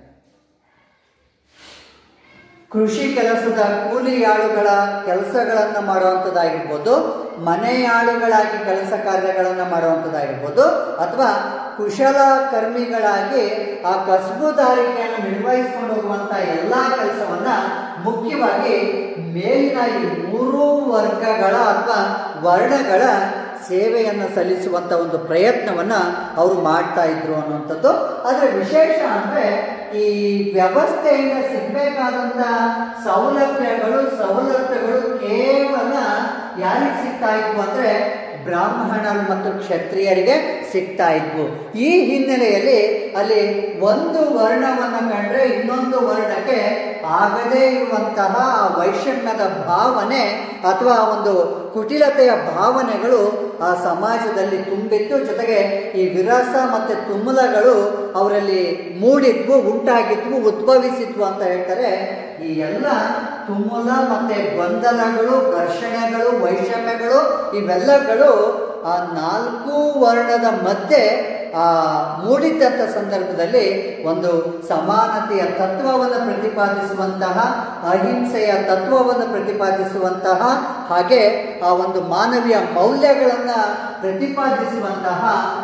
ಕೃಷಿ ಕೆಲಸದ ಕೂಲಿಯಾಳುಗಳ ಕೆಲಸಗಳನ್ನು ಮಾಡುವಂಥದ್ದಾಗಿರ್ಬೋದು ಮನೆಯಾಳುಗಳಾಗಿ ಕೆಲಸ ಕಾರ್ಯಗಳನ್ನು ಮಾಡುವಂಥದ್ದಾಗಿರ್ಬೋದು ಅಥವಾ ಕುಶಲ ಕರ್ಮಿಗಳಾಗಿ ಆ ಕಸಬುದಾರಿಕೆಯನ್ನು ನಿರ್ವಹಿಸಿಕೊಂಡು ಹೋಗುವಂಥ ಎಲ್ಲ ಕೆಲಸವನ್ನ ಮುಖ್ಯವಾಗಿ ಮೇಲಿನ ಈ ಮೂರು ವರ್ಗಗಳ ಅಥವಾ ವರ್ಣಗಳ ಸೇವೆಯನ್ನು ಸಲ್ಲಿಸುವಂಥ ಒಂದು ಪ್ರಯತ್ನವನ್ನ ಅವರು ಮಾಡ್ತಾ ಇದ್ರು ಅನ್ನುವಂಥದ್ದು ಆದರೆ ವಿಶೇಷ ಅಂದ್ರೆ ಈ ವ್ಯವಸ್ಥೆಯಿಂದ ಸಿಗ್ಬೇಕಾದಂಥ ಸೌಲಭ್ಯಗಳು ಸವಲತ್ತುಗಳು ಕೇವಲ ಯಾರಿಗೆ ಸಿಗ್ತಾ ಇದ್ವು ಅಂದ್ರೆ ಬ್ರಾಹ್ಮಣರು ಮತ್ತು ಕ್ಷತ್ರಿಯರಿಗೆ ಸಿಗ್ತಾ ಇದ್ವು ಈ ಹಿನ್ನೆಲೆಯಲ್ಲಿ ಅಲ್ಲಿ ಒಂದು ವರ್ಣವನ್ನು ಕಂಡ್ರೆ ಇನ್ನೊಂದು ವರ್ಣಕ್ಕೆ ಆಗದೇ ಇರುವಂತಹ ಆ ವೈಷಮ್ಯದ ಭಾವನೆ ಅಥವಾ ಒಂದು ಕುಟಿಲತೆಯ ಭಾವನೆಗಳು ಆ ಸಮಾಜದಲ್ಲಿ ತುಂಬಿತ್ತು ಜೊತೆಗೆ ಈ ವಿರಸ ಮತ್ತು ತುಮುಲಗಳು ಅವರಲ್ಲಿ ಮೂಡಿದ್ವು ಉಂಟಾಗಿದ್ವು ಉದ್ಭವಿಸಿದ್ವು ಅಂತ ಹೇಳ್ತಾರೆ ಈ ಎಲ್ಲ ತುಮುಲ ಮತ್ತೆ ಗೊಂದಲಗಳು ಘರ್ಷಣೆಗಳು ವೈಷಮ್ಯಗಳು ಇವೆಲ್ಲಗಳು ಆ ನಾಲ್ಕು ವರ್ಣದ ಮಧ್ಯೆ ಆ ಮೂಡಿದ್ದಂಥ ಸಂದರ್ಭದಲ್ಲಿ ಒಂದು ಸಮಾನತೆಯ ತತ್ವವನ್ನು ಪ್ರತಿಪಾದಿಸುವಂತಹ ಅಹಿಂಸೆಯ ತತ್ವವನ್ನು ಪ್ರತಿಪಾದಿಸುವಂತಹ ಹಾಗೆ ಆ ಒಂದು ಮಾನವೀಯ ಮೌಲ್ಯಗಳನ್ನು ಪ್ರತಿಪಾದಿಸುವಂತಹ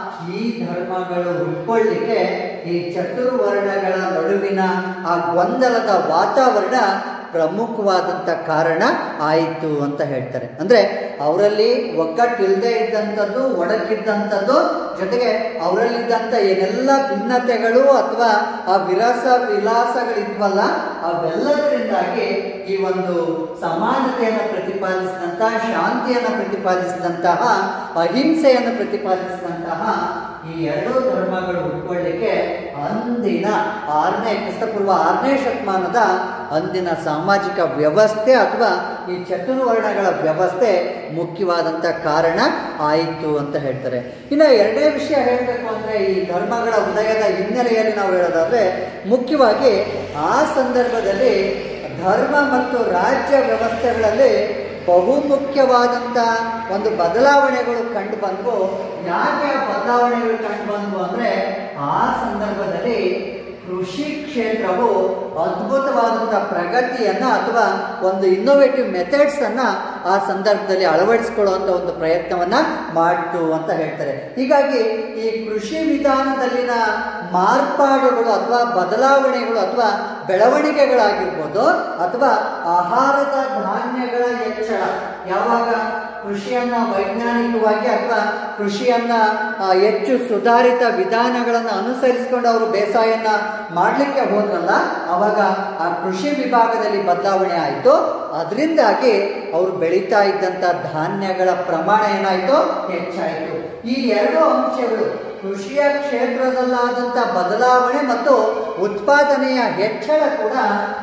ಈ ಧರ್ಮಗಳು ಹುಟ್ಕೊಳ್ಳಿಕ್ಕೆ ಈ ಚತುರ್ವರ್ಣಗಳ ನಡುವಿನ ಆ ಗೊಂದಲದ ವಾತಾವರಣ ಪ್ರಮುಖವಾದಂಥ ಕಾರಣ ಆಯಿತು ಅಂತ ಹೇಳ್ತಾರೆ ಅಂದರೆ ಅವರಲ್ಲಿ ಒಗ್ಗಟ್ಟಿಲ್ಲದೆ ಇದ್ದಂಥದ್ದು ಒಡಕಿದ್ದಂಥದ್ದು ಜೊತೆಗೆ ಅವರಲ್ಲಿದ್ದಂಥ ಏನೆಲ್ಲ ಭಿನ್ನತೆಗಳು ಅಥವಾ ಆ ವಿಲಾಸ ವಿಲಾಸಗಳಿದ್ವಲ್ಲ ಅವೆಲ್ಲದರಿಂದಾಗಿ ಈ ಒಂದು ಸಮಾನತೆಯನ್ನು ಪ್ರತಿಪಾದಿಸಿದಂತಹ ಶಾಂತಿಯನ್ನು ಪ್ರತಿಪಾದಿಸಿದಂತಹ ಅಹಿಂಸೆಯನ್ನು ಪ್ರತಿಪಾದಿಸಿದಂತಹ ಈ ಎರಡೂ ಧರ್ಮಗಳು ಹುಟ್ಕೊಳ್ಳಿಕ್ಕೆ ಅಂದಿನ ಆರನೇ ಕ್ರಿಸ್ತಪೂರ್ವ ಆರನೇ ಶತಮಾನದ ಅಂದಿನ ಸಾಮಾಜಿಕ ವ್ಯವಸ್ಥೆ ಅಥವಾ ಈ ಚತುರ್ವರ್ಣಗಳ ವ್ಯವಸ್ಥೆ ಮುಖ್ಯವಾದಂಥ ಕಾರಣ ಆಯಿತು ಅಂತ ಹೇಳ್ತಾರೆ ಇನ್ನು ಎರಡನೇ ವಿಷಯ ಹೇಳಬೇಕು ಅಂದರೆ ಈ ಧರ್ಮಗಳ ಉದಯದ ಹಿನ್ನೆಲೆಯಲ್ಲಿ ನಾವು ಹೇಳೋದಾದ್ರೆ ಮುಖ್ಯವಾಗಿ ಆ ಸಂದರ್ಭದಲ್ಲಿ ಧರ್ಮ ಮತ್ತು ರಾಜ್ಯ ವ್ಯವಸ್ಥೆಗಳಲ್ಲಿ ಬಹುಮುಖ್ಯವಾದಂಥ ಒಂದು ಬದಲಾವಣೆಗಳು ಕಂಡು ಬಂದವು ಯಾಕೆ ಆ ಬದಲಾವಣೆಗಳು ಕಂಡು ಬಂದವು ಅಂದರೆ ಆ ಸಂದರ್ಭದಲ್ಲಿ ಕೃಷಿ ಕ್ಷೇತ್ರವು ಅದ್ಭುತವಾದಂಥ ಪ್ರಗತಿಯನ್ನು ಅಥವಾ ಒಂದು ಇನ್ನೋವೇಟಿವ್ ಮೆಥಡ್ಸನ್ನು ಆ ಸಂದರ್ಭದಲ್ಲಿ ಅಳವಡಿಸ್ಕೊಳ್ಳುವಂಥ ಒಂದು ಪ್ರಯತ್ನವನ್ನು ಮಾಡ್ತು ಅಂತ ಹೇಳ್ತಾರೆ ಹೀಗಾಗಿ ಈ ಕೃಷಿ ವಿಧಾನದಲ್ಲಿನ ಮಾರ್ಪಾಡುಗಳು ಅಥವಾ ಬದಲಾವಣೆಗಳು ಅಥವಾ ಬೆಳವಣಿಗೆಗಳಾಗಿರ್ಬೋದು ಅಥವಾ ಆಹಾರದ ಧಾನ್ಯಗಳ ಹೆಚ್ಚಳ ಯಾವಾಗ ಕೃಷಿಯನ್ನ ವೈಜ್ಞಾನಿಕವಾಗಿ ಅಥವಾ ಕೃಷಿಯನ್ನ ಆ, ಹೆಚ್ಚು ಸುಧಾರಿತ ವಿಧಾನಗಳನ್ನು ಅನುಸರಿಸಿಕೊಂಡು ಅವರು ಬೇಸಾಯನ ಮಾಡಲಿಕ್ಕೆ ಹೋದ್ರಲ್ಲ ಅವಾಗ ಆ ಕೃಷಿ ವಿಭಾಗದಲ್ಲಿ ಬದಲಾವಣೆ ಆಯಿತು ಅದರಿಂದಾಗಿ ಅವರು ಬೆಳೀತಾ ಇದ್ದಂಥ ಧಾನ್ಯಗಳ ಪ್ರಮಾಣ ಏನಾಯಿತು ಹೆಚ್ಚಾಯಿತು ಈ ಎರಡು ಅಂಶಗಳು ಕೃಷಿಯ ಕ್ಷೇತ್ರದಲ್ಲಾದಂಥ ಬದಲಾವಣೆ ಮತ್ತು ಉತ್ಪಾದನೆಯ ಹೆಚ್ಚಳ ಕೂಡ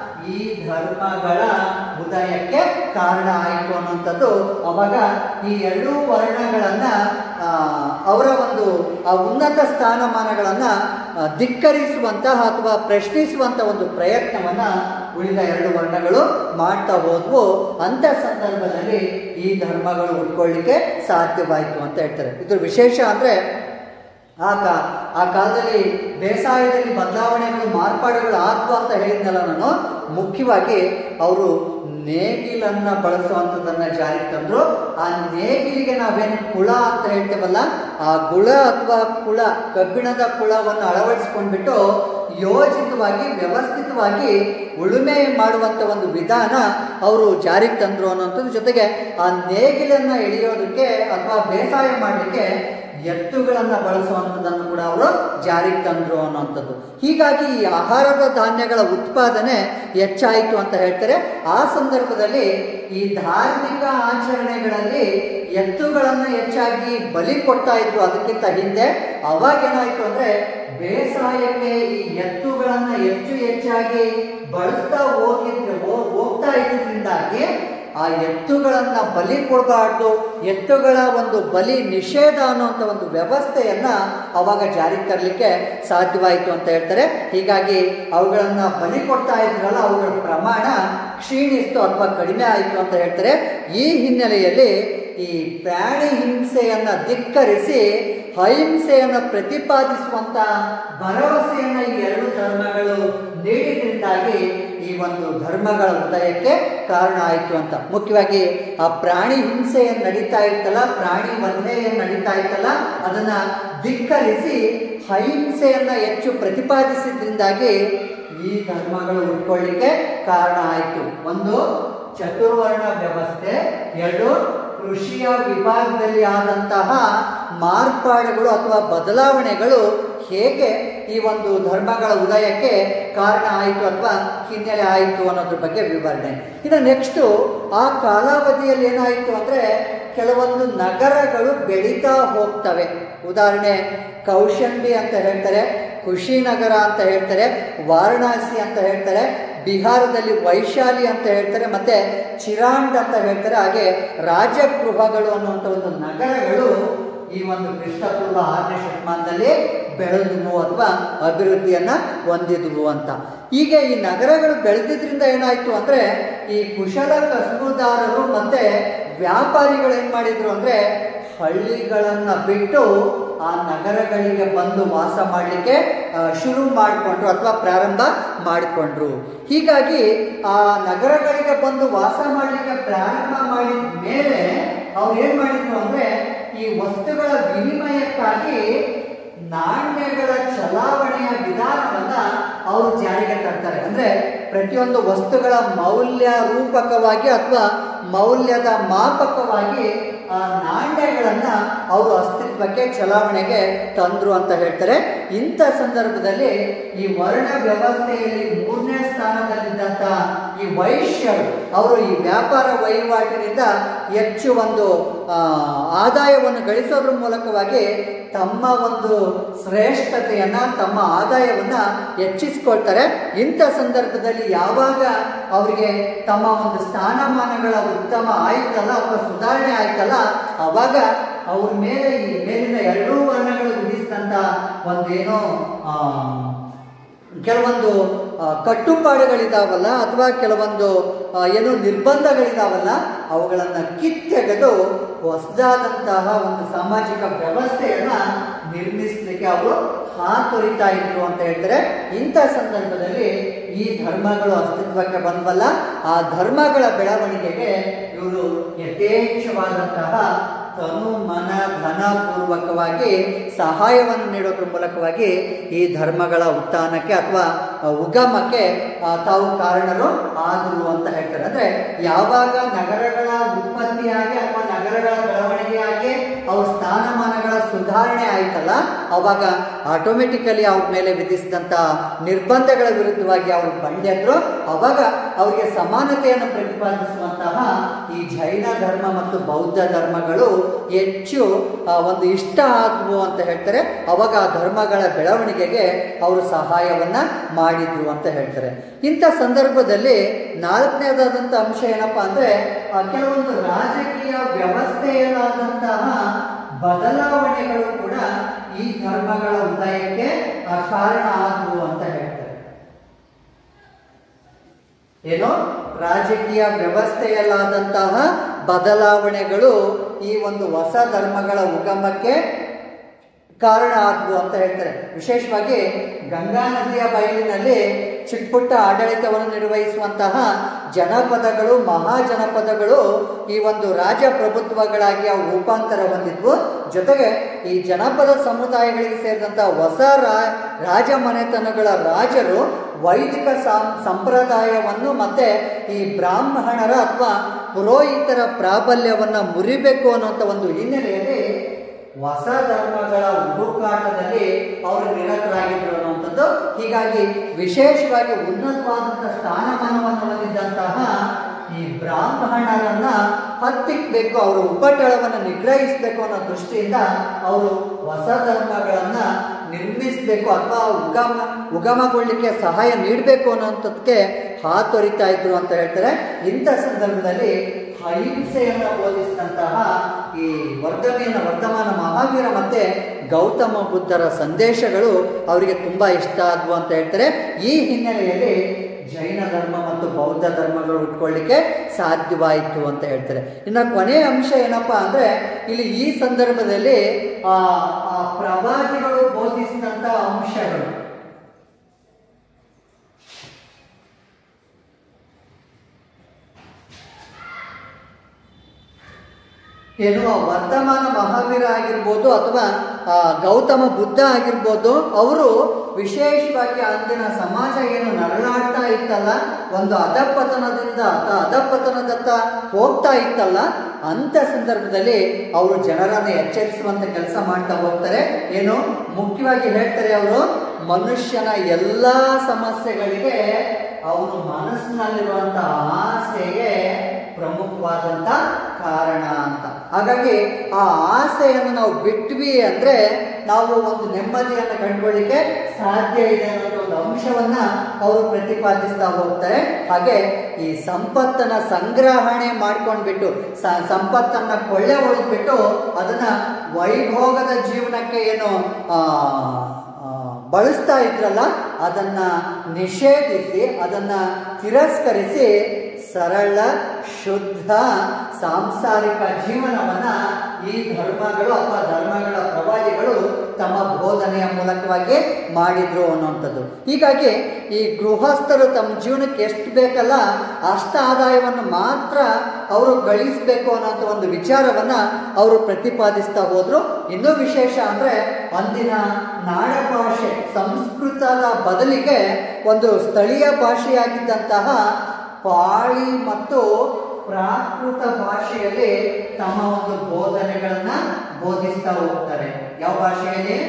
ಈ ಧರ್ಮಗಳ ಉದಯಕ್ಕೆ ಕಾರಣ ಆಯಿತು ಅನ್ನುವಂಥದ್ದು ಅವಾಗ ಈ ಎರಡೂ ವರ್ಣಗಳನ್ನು ಅವರ ಒಂದು ಆ ಉನ್ನತ ಸ್ಥಾನಮಾನಗಳನ್ನು ಧಿಕ್ಕರಿಸುವಂತಹ ಅಥವಾ ಪ್ರಶ್ನಿಸುವಂಥ ಒಂದು ಪ್ರಯತ್ನವನ್ನು ಉಳಿದ ಎರಡು ವರ್ಣಗಳು ಮಾಡ್ತಾ ಹೋದ್ವು ಅಂಥ ಸಂದರ್ಭದಲ್ಲಿ ಈ ಧರ್ಮಗಳು ಉಟ್ಕೊಳ್ಳಿಕ್ಕೆ ಸಾಧ್ಯವಾಯಿತು ಅಂತ ಹೇಳ್ತಾರೆ ಇದ್ರ ವಿಶೇಷ ಅಂದರೆ ಆ ಕಾ ಆ ಕಾಲದಲ್ಲಿ ಬೇಸಾಯದಲ್ಲಿ ಬದಲಾವಣೆಗಳು ಮಾರ್ಪಾಡುಗಳು ಆದ್ವು ಅಂತ ಹೇಳಿದ್ನಲ್ಲ ನಾನು ಮುಖ್ಯವಾಗಿ ಅವರು ನೇಗಿಲನ್ನು ಬಳಸುವಂಥದ್ದನ್ನು ಜಾರಿಗೆ ತಂದರು ಆ ನೇಗಿಲಿಗೆ ನಾವೇನು ಕುಳ ಅಂತ ಹೇಳ್ತೇವಲ್ಲ ಆ ಗುಳ ಅಥವಾ ಕುಳ ಕಬ್ಬಿಣದ ಕುಳವನ್ನು ಅಳವಡಿಸ್ಕೊಂಡ್ಬಿಟ್ಟು ಯೋಜಿತವಾಗಿ ವ್ಯವಸ್ಥಿತವಾಗಿ ಉಳುಮೆ ಮಾಡುವಂಥ ಒಂದು ವಿಧಾನ ಅವರು ಜಾರಿಗೆ ತಂದರು ಅನ್ನೋಂಥದ್ದು ಜೊತೆಗೆ ಆ ನೇಗಿಲನ್ನು ಎಳೆಯೋದಕ್ಕೆ ಅಥವಾ ಬೇಸಾಯ ಮಾಡಲಿಕ್ಕೆ ಎತ್ತುಗಳನ್ನು ಬಳಸುವಂಥದ್ದನ್ನು ಕೂಡ ಅವರು ಜಾರಿಗೆ ತಂದರು ಅನ್ನುವಂಥದ್ದು ಹೀಗಾಗಿ ಈ ಆಹಾರದ ಧಾನ್ಯಗಳ ಉತ್ಪಾದನೆ ಹೆಚ್ಚಾಯಿತು ಅಂತ ಹೇಳ್ತಾರೆ ಆ ಸಂದರ್ಭದಲ್ಲಿ ಈ ಧಾರ್ಮಿಕ ಆಚರಣೆಗಳಲ್ಲಿ ಎತ್ತುಗಳನ್ನು ಹೆಚ್ಚಾಗಿ ಬಲಿ ಕೊಡ್ತಾ ಇದ್ರು ಅದಕ್ಕಿಂತ ಹಿಂದೆ ಅವಾಗ ಏನಾಯಿತು ಅಂದರೆ ಬೇಸಾಯಕ್ಕೆ ಈ ಎತ್ತುಗಳನ್ನು ಹೆಚ್ಚು ಹೆಚ್ಚಾಗಿ ಬಳಸ್ತಾ ಹೋಗಿದ್ರೆ ಹೋ- ಹೋಗ್ತಾ ಇದ್ದಿದ್ರಿಂದಾಗಿ ಆ ಎತ್ತುಗಳನ್ನು ಬಲಿ ಕೊಡಬಾರ್ದು ಎತ್ತುಗಳ ಒಂದು ಬಲಿ ನಿಷೇಧ ಅನ್ನುವಂಥ ಒಂದು ವ್ಯವಸ್ಥೆಯನ್ನ ಅವಾಗ ಜಾರಿಗೆ ತರಲಿಕ್ಕೆ ಸಾಧ್ಯವಾಯಿತು ಅಂತ ಹೇಳ್ತಾರೆ ಹೀಗಾಗಿ ಅವುಗಳನ್ನು ಬಲಿ ಕೊಡ್ತಾ ಇದ್ರಲ್ಲ ಅವುಗಳ ಪ್ರಮಾಣ ಕ್ಷೀಣಿಸ್ತು ಅಥವಾ ಕಡಿಮೆ ಆಯಿತು ಅಂತ ಹೇಳ್ತಾರೆ ಈ ಹಿನ್ನೆಲೆಯಲ್ಲಿ ಈ ಪ್ರಾಣಿ ಹಿಂಸೆಯನ್ನ ಧಿಕ್ಕರಿಸಿ ಅಹಿಂಸೆಯನ್ನು ಪ್ರತಿಪಾದಿಸುವಂತ ಭರವಸೆಯನ್ನ ಈ ಎರಡು ಧರ್ಮಗಳು ನೀಡಿದ್ರಿಂದಾಗಿ ಈ ಒಂದು ಧರ್ಮಗಳ ಉದಯಕ್ಕೆ ಕಾರಣ ಆಯಿತು ಅಂತ ಮುಖ್ಯವಾಗಿ ಆ ಪ್ರಾಣಿ ಹಿಂಸೆ ಏನ್ ನಡೀತಾ ಇತ್ತಲ್ಲ ಪ್ರಾಣಿ ವಧೆ ಏನ್ ನಡೀತಾ ಇತ್ತಲ್ಲ ಅದನ್ನ ಧಿಕ್ಕರಿಸಿ ಅಹಿಂಸೆಯನ್ನ ಹೆಚ್ಚು ಪ್ರತಿಪಾದಿಸಿದ್ರಿಂದಾಗಿ ಈ ಧರ್ಮಗಳು ಉಟ್ಕೊಳ್ಳಿಕ್ಕೆ ಕಾರಣ ಆಯಿತು ಒಂದು ಚತುರ್ವರ್ಣ ವ್ಯವಸ್ಥೆ ಎರಡು ಕೃಷಿಯ ವಿಭಾಗದಲ್ಲಿ ಆದಂತಹ ಮಾರ್ಪಾಡುಗಳು ಅಥವಾ ಬದಲಾವಣೆಗಳು ಹೇಗೆ ಈ ಒಂದು ಧರ್ಮಗಳ ಉದಯಕ್ಕೆ ಕಾರಣ ಆಯಿತು ಅಥವಾ ಹಿನ್ನೆಲೆ ಆಯಿತು ಅನ್ನೋದ್ರ ಬಗ್ಗೆ ವಿವರಣೆ ಇನ್ನು ನೆಕ್ಸ್ಟು ಆ ಕಾಲಾವಧಿಯಲ್ಲಿ ಏನಾಯಿತು ಅಂದರೆ ಕೆಲವೊಂದು ನಗರಗಳು ಬೆಳೀತಾ ಹೋಗ್ತವೆ ಉದಾಹರಣೆ ಕೌಶಂಬಿ ಅಂತ ಹೇಳ್ತಾರೆ ಕುಶಿನಗರ ಅಂತ ಹೇಳ್ತಾರೆ ವಾರಣಾಸಿ ಅಂತ ಹೇಳ್ತಾರೆ ಬಿಹಾರದಲ್ಲಿ ವೈಶಾಲಿ ಅಂತ ಹೇಳ್ತಾರೆ ಮತ್ತೆ ಚಿರಾಂಡ್ ಅಂತ ಹೇಳ್ತಾರೆ ಹಾಗೆ ರಾಜಗೃಹಗಳು ಅನ್ನುವಂಥ ಒಂದು ನಗರಗಳು ಈ ಒಂದು ಕ್ರಿಸ್ತಪೂರ್ವ ಆರನೇ ಶತಮಾನದಲ್ಲಿ ಬೆಳೆದವು ಅಥವಾ ಅಭಿವೃದ್ಧಿಯನ್ನ ಹೊಂದಿದ್ವು ಅಂತ ಈಗ ಈ ನಗರಗಳು ಬೆಳೆದಿದ್ರಿಂದ ಏನಾಯ್ತು ಅಂದ್ರೆ ಈ ಕುಶಲ ಕಸುಬುದಾರರು ಮತ್ತೆ ವ್ಯಾಪಾರಿಗಳು ಏನ್ ಮಾಡಿದ್ರು ಅಂದ್ರೆ ಹಳ್ಳಿಗಳನ್ನ ಬಿಟ್ಟು ಆ ನಗರಗಳಿಗೆ ಬಂದು ವಾಸ ಮಾಡಲಿಕ್ಕೆ ಶುರು ಮಾಡಿಕೊಂಡ್ರು ಅಥವಾ ಪ್ರಾರಂಭ ಮಾಡಿಕೊಂಡ್ರು ಹೀಗಾಗಿ ಆ ನಗರಗಳಿಗೆ ಬಂದು ವಾಸ ಮಾಡಲಿಕ್ಕೆ ಪ್ರಾರಂಭ ಮಾಡಿದ ಮೇಲೆ ಅವ್ರು ಏನ್ ಮಾಡಿದ್ರು ಅಂದ್ರೆ ಈ ವಸ್ತುಗಳ ವಿನಿಮಯಕ್ಕಾಗಿ ನಾಣ್ಯಗಳ ಚಲಾವಣೆಯ ವಿಧಾನವನ್ನ ಅವರು ಜಾರಿಗೆ ತರ್ತಾರೆ ಅಂದ್ರೆ ಪ್ರತಿಯೊಂದು ವಸ್ತುಗಳ ಮೌಲ್ಯ ರೂಪಕವಾಗಿ ಅಥವಾ ಮೌಲ್ಯದ ಮಾಪಕವಾಗಿ ಆ ನಾಣ್ಯಗಳನ್ನ ಅವರು ಅಸ್ತಿತ್ವಕ್ಕೆ ಚಲಾವಣೆಗೆ ತಂದ್ರು ಅಂತ ಹೇಳ್ತಾರೆ ಇಂಥ ಸಂದರ್ಭದಲ್ಲಿ ಈ ವರ್ಣ ವ್ಯವಸ್ಥೆಯಲ್ಲಿ ಮೂರನೇ ಸ್ಥಾನದಲ್ಲಿದ್ದಂಥ ಈ ವೈಶ್ಯರು ಅವರು ಈ ವ್ಯಾಪಾರ ವಹಿವಾಟಿನಿಂದ ಹೆಚ್ಚು ಒಂದು ಆ, ಆದಾಯವನ್ನು ಗಳಿಸೋದ್ರ ಮೂಲಕವಾಗಿ ತಮ್ಮ ಒಂದು ಶ್ರೇಷ್ಠತೆಯನ್ನ ತಮ್ಮ ಆದಾಯವನ್ನ ಹೆಚ್ಚಿಸ್ಕೊಳ್ತಾರೆ ಇಂಥ ಸಂದರ್ಭದಲ್ಲಿ ಯಾವಾಗ ಅವರಿಗೆ ತಮ್ಮ ಒಂದು ಸ್ಥಾನಮಾನಗಳ ಉತ್ತಮ ಆಯ್ತಲ್ಲ ಅಥವಾ ಸುಧಾರಣೆ ಆಯ್ತಲ್ಲ ಅವಾಗ ಅವ್ರ ಮೇಲೆ ಈ ಮೇಲಿನ ಎರಡೂ ವರ್ಣಗಳು ವಿಧಿಸಿದಂಥ ಒಂದೇನೋ ಆ, ಕೆಲವೊಂದು ಆ, ಕಟ್ಟುಪಾಡುಗಳಿದಾವಲ್ಲ ಅಥವಾ ಕೆಲವೊಂದು ಆ, ಏನು ನಿರ್ಬಂಧಗಳಿದಾವಲ್ಲ ಅವುಗಳನ್ನು ಕಿತ್ತೆಗೆದು ಹೊಸದಾದಂತಹ ಒಂದು ಸಾಮಾಜಿಕ ವ್ಯವಸ್ಥೆಯನ್ನ ನಿರ್ಮಿಸಲಿಕ್ಕೆ ಅವರು ಹಾತೊರಿತಾ ಇದ್ರು ಅಂತ ಹೇಳ್ತಾರೆ ಇಂಥ ಸಂದರ್ಭದಲ್ಲಿ ಈ ಧರ್ಮಗಳು ಅಸ್ತಿತ್ವಕ್ಕೆ ಬಂದ್ವಲ್ಲ ಆ ಧರ್ಮಗಳ ಬೆಳವಣಿಗೆಗೆ ಇವರು ಯಥೇಚ್ಛವಾದಂತಹ ತನು ಮನ ಧನಪೂರ್ವಕವಾಗಿ ಸಹಾಯವನ್ನು ನೀಡೋದ್ರ ಮೂಲಕವಾಗಿ ಈ ಧರ್ಮಗಳ ಉತ್ಥಾನಕ್ಕೆ ಅಥವಾ ಉಗಮಕ್ಕೆ ಆ, ತಾವು ಕಾರಣರು ಆದರು ಅಂತ ಹೇಳ್ತಾರೆ ಅಂದ್ರೆ ಯಾವಾಗ ನಗರಗಳ ಉತ್ಪತ್ತಿಯಾಗಿ ಅಥವಾ ನಗರಗಳ ಬೆಳವಣಿಗೆಯಾಗಿ ಅವ್ರ ಸ್ಥಾನಮಾನಗಳ ಸುಧಾರಣೆ ಆಯ್ತಲ್ಲ ಅವಾಗ ಆಟೋಮೆಟಿಕಲಿ ಅವ್ರ ಮೇಲೆ ವಿಧಿಸಿದಂಥ ನಿರ್ಬಂಧಗಳ ವಿರುದ್ಧವಾಗಿ ಅವರು ಬಂಡೆದ್ರು ಅವಾಗ ಅವರಿಗೆ ಸಮಾನತೆಯನ್ನು ಪ್ರತಿಪಾದಿಸುವಂತಹ ಈ ಜೈನ ಧರ್ಮ ಮತ್ತು ಬೌದ್ಧ ಧರ್ಮಗಳು ಹೆಚ್ಚು ಆ, ಒಂದು ಇಷ್ಟ ಆದವು ಅಂತ ಹೇಳ್ತಾರೆ ಅವಾಗ ಆ ಧರ್ಮಗಳ ಬೆಳವಣಿಗೆಗೆ ಅವರು ಸಹಾಯವನ್ನ ಮಾಡಿದ್ರು ಅಂತ ಹೇಳ್ತಾರೆ ಇಂಥ ಸಂದರ್ಭದಲ್ಲಿ ನಾಲ್ಕನೇದಾದಂಥ ಅಂಶ ಏನಪ್ಪಾ ಅಂದ್ರೆ ಆ, ಕೆಲವೊಂದು ರಾಜಕೀಯ ವ್ಯವಸ್ಥೆಯಲ್ಲಾದಂತಹ ಬದಲಾವಣೆಗಳು ಕೂಡ ಈ ಧರ್ಮಗಳ ಉದಯಕ್ಕೆ ಆ, ಕಾರಣ ಆದವು ಅಂತ ಹೇಳ್ತಾರೆ ಏನು ರಾಜಕೀಯ ವ್ಯವಸ್ಥೆಯಲ್ಲಾದಂತಹ ಬದಲಾವಣೆಗಳು ಈ ಒಂದು ಹೊಸ ಧರ್ಮಗಳ ಉಗಮಕ್ಕೆ ಕಾರಣ ಆದವು ಅಂತ ಹೇಳ್ತಾರೆ ವಿಶೇಷವಾಗಿ ಗಂಗಾ ನದಿಯ ಬಯಲಿನಲ್ಲಿ ಚಿಕ್ಕಪುಟ್ಟ ಆಡಳಿತವನ್ನು ನಿರ್ವಹಿಸುವಂತಹ ಜನಪದಗಳು ಮಹಾಜನಪದಗಳು ಈ ಒಂದು ರಾಜಪ್ರಭುತ್ವಗಳಾಗಿ ಅವು ರೂಪಾಂತರ ಹೊಂದಿದ್ವು ಜೊತೆಗೆ ಈ ಜನಪದ ಸಮುದಾಯಗಳಿಗೆ ಸೇರಿದಂತಹ ಹೊಸ ರಾ ರಾಜಮನೆತನಗಳ ರಾಜರು ವೈದಿಕ ಸಂ- ಸಂಪ್ರದಾಯವನ್ನು ಮತ್ತೆ ಈ ಬ್ರಾಹ್ಮಣರ ಅಥವಾ ಪುರೋಹಿತರ ಪ್ರಾಬಲ್ಯವನ್ನ ಮುರಿಬೇಕು ಅನ್ನುವಂಥ ಒಂದು ಹಿನ್ನೆಲೆಯಲ್ಲಿ ಹೊಸ ಧರ್ಮಗಳ ಹುಡುಕಾಟದಲ್ಲಿ ಅವರು ನಿರತರಾಗಿದ್ರು ಅನ್ನುವಂಥದ್ದು ಹೀಗಾಗಿ ವಿಶೇಷವಾಗಿ ಉನ್ನತವಾದಂಥ ಸ್ಥಾನಮಾನವನ್ನು ಹೊಂದಿದ್ದಂತಹ ಈ ಬ್ರಾಹ್ಮಣರನ್ನ ಹತ್ತಿಕ್ಬೇಕು ಅವರ ಉಪಟಳವನ್ನು ನಿಗ್ರಹಿಸಬೇಕು ಅನ್ನೋ ದೃಷ್ಟಿಯಿಂದ ಅವರು ಹೊಸ ಧರ್ಮಗಳನ್ನ ನಿರ್ಮಿಸಬೇಕು ಅಥವಾ ಉಗಮ ಉಗಮಗೊಳ್ಳಿಕ್ಕೆ ಸಹಾಯ ನೀಡಬೇಕು ಅನ್ನೋಂಥದ್ದಕ್ಕೆ ಹಾತೊರಿತಾ ಇದ್ರು ಅಂತ ಹೇಳ್ತಾರೆ ಇಂಥ ಸಂದರ್ಭದಲ್ಲಿ ಅಹಿಂಸೆಯನ್ನು ಬೋಧಿಸಿದಂತಹ ಈ ವರ್ಧಮೇನ ವರ್ಧಮಾನ ಮಹಾವೀರ ಮತ್ತೆ ಗೌತಮ ಬುದ್ಧರ ಸಂದೇಶಗಳು ಅವರಿಗೆ ತುಂಬಾ ಇಷ್ಟ ಆದ್ವು ಅಂತ ಹೇಳ್ತಾರೆ ಈ ಹಿನ್ನೆಲೆಯಲ್ಲಿ ಜೈನ ಧರ್ಮ ಮತ್ತು ಬೌದ್ಧ ಧರ್ಮಗಳು ಉಟ್ಕೊಳ್ಳಿಕ್ಕೆ ಸಾಧ್ಯವಾಯಿತು ಅಂತ ಹೇಳ್ತಾರೆ ಇನ್ನು ಕೊನೆಯ ಅಂಶ ಏನಪ್ಪಾ ಅಂದ್ರೆ ಇಲ್ಲಿ ಈ ಸಂದರ್ಭದಲ್ಲಿ ಆ ಆ ಪ್ರವಾದಿಗಳು ಬೋಧಿಸಿದಂತ ಅಂಶಗಳು ಏನು ಆ ವರ್ತಮಾನ ಮಹಾವೀರ ಆಗಿರ್ಬೋದು ಅಥವಾ ಆ, ಗೌತಮ ಬುದ್ಧ ಆಗಿರ್ಬೋದು ಅವರು ವಿಶೇಷವಾಗಿ ಅಂದಿನ ಸಮಾಜ ಏನು ನರಳಾಡ್ತಾ ಇತ್ತಲ್ಲ ಒಂದು ಅಧಪತನದಿಂದ ಅಥವಾ ಅಧಪತನದತ್ತ ಹೋಗ್ತಾ ಇತ್ತಲ್ಲ ಅಂತ ಸಂದರ್ಭದಲ್ಲಿ ಅವರು ಜನರನ್ನು ಎಚ್ಚರಿಸುವಂತ ಕೆಲಸ ಮಾಡ್ತಾ ಹೋಗ್ತಾರೆ ಏನು ಮುಖ್ಯವಾಗಿ ಹೇಳ್ತಾರೆ ಅವರು ಮನುಷ್ಯನ ಎಲ್ಲ ಸಮಸ್ಯೆಗಳಿಗೆ ಅವನು ಮನಸ್ಸಿನಲ್ಲಿರುವಂತಹ ಆಸೆಗೆ ಪ್ರಮುಖವಾದಂತ ಕಾರಣ ಅಂತ ಹಾಗಾಗಿ ಆ ಆಸೆಯನ್ನು ನಾವು ಬಿಟ್ವಿ ಅಂದ್ರೆ ನಾವು ಒಂದು ನೆಮ್ಮದಿಯನ್ನು ಕಂಡುಕೊಳ್ಳಿಕ್ಕೆ ಸಾಧ್ಯ ಇದೆ ಅನ್ನೋ ಒಂದು ಅಂಶವನ್ನ ಅವರು ಪ್ರತಿಪಾದಿಸ್ತಾ ಹೋಗ್ತಾರೆ ಹಾಗೆ ಈ ಸಂಪತ್ತನ್ನ ಸಂಗ್ರಹಣೆ ಮಾಡ್ಕೊಂಡ್ಬಿಟ್ಟು ಸ- ಸಂಪತ್ತನ್ನ ಕೊಳ್ಳೆ ಹೊಡೆದ್ಬಿಟ್ಟು ಅದನ್ನ ವೈಭೋಗದ ಜೀವನಕ್ಕೆ ಏನು ಆ, ಆ, ಬಳಸ್ತಾ ಇದ್ರಲ್ಲ ಅದನ್ನ ನಿಷೇಧಿಸಿ ಅದನ್ನ ತಿರಸ್ಕರಿಸಿ ಸರಳ ಶುದ್ಧ ಸಾಂಸಾರಿಕ ಜೀವನವನ್ನ ಈ ಧರ್ಮಗಳು ಅಥವಾ ಧರ್ಮಗಳ ಪ್ರವಾದಿಗಳು ತಮ್ಮ ಬೋಧನೆಯ ಮೂಲಕವಾಗಿ ಮಾಡಿದ್ರು ಅನ್ನುವಂಥದ್ದು ಹೀಗಾಗಿ ಈ ಗೃಹಸ್ಥರು ತಮ್ಮ ಜೀವನಕ್ಕೆ ಎಷ್ಟು ಬೇಕಲ್ಲ ಅಷ್ಟ ಆದಾಯವನ್ನು ಮಾತ್ರ ಅವರು ಗಳಿಸಬೇಕು ಅನ್ನೋಂಥ ಒಂದು ವಿಚಾರವನ್ನ ಅವರು ಪ್ರತಿಪಾದಿಸ್ತಾ ಹೋದ್ರು ಇನ್ನೂ ವಿಶೇಷ ಅಂದ್ರೆ ಅಂದಿನ ನಾಡ ಭಾಷೆ ಸಂಸ್ಕೃತದ ಬದಲಿಗೆ ಒಂದು ಸ್ಥಳೀಯ ಭಾಷೆಯಾಗಿದ್ದಂತಹ ಪಾಳಿ ಮತ್ತು ಪ್ರಾಕೃತ ಭಾಷೆಯಲ್ಲಿ ತಮ್ಮ ಒಂದು ಬೋಧನೆಗಳನ್ನ ಬೋಧಿಸ್ತಾ ಹೋಗ್ತಾರೆ ಯಾವ ಭಾಷೆಯಲ್ಲಿ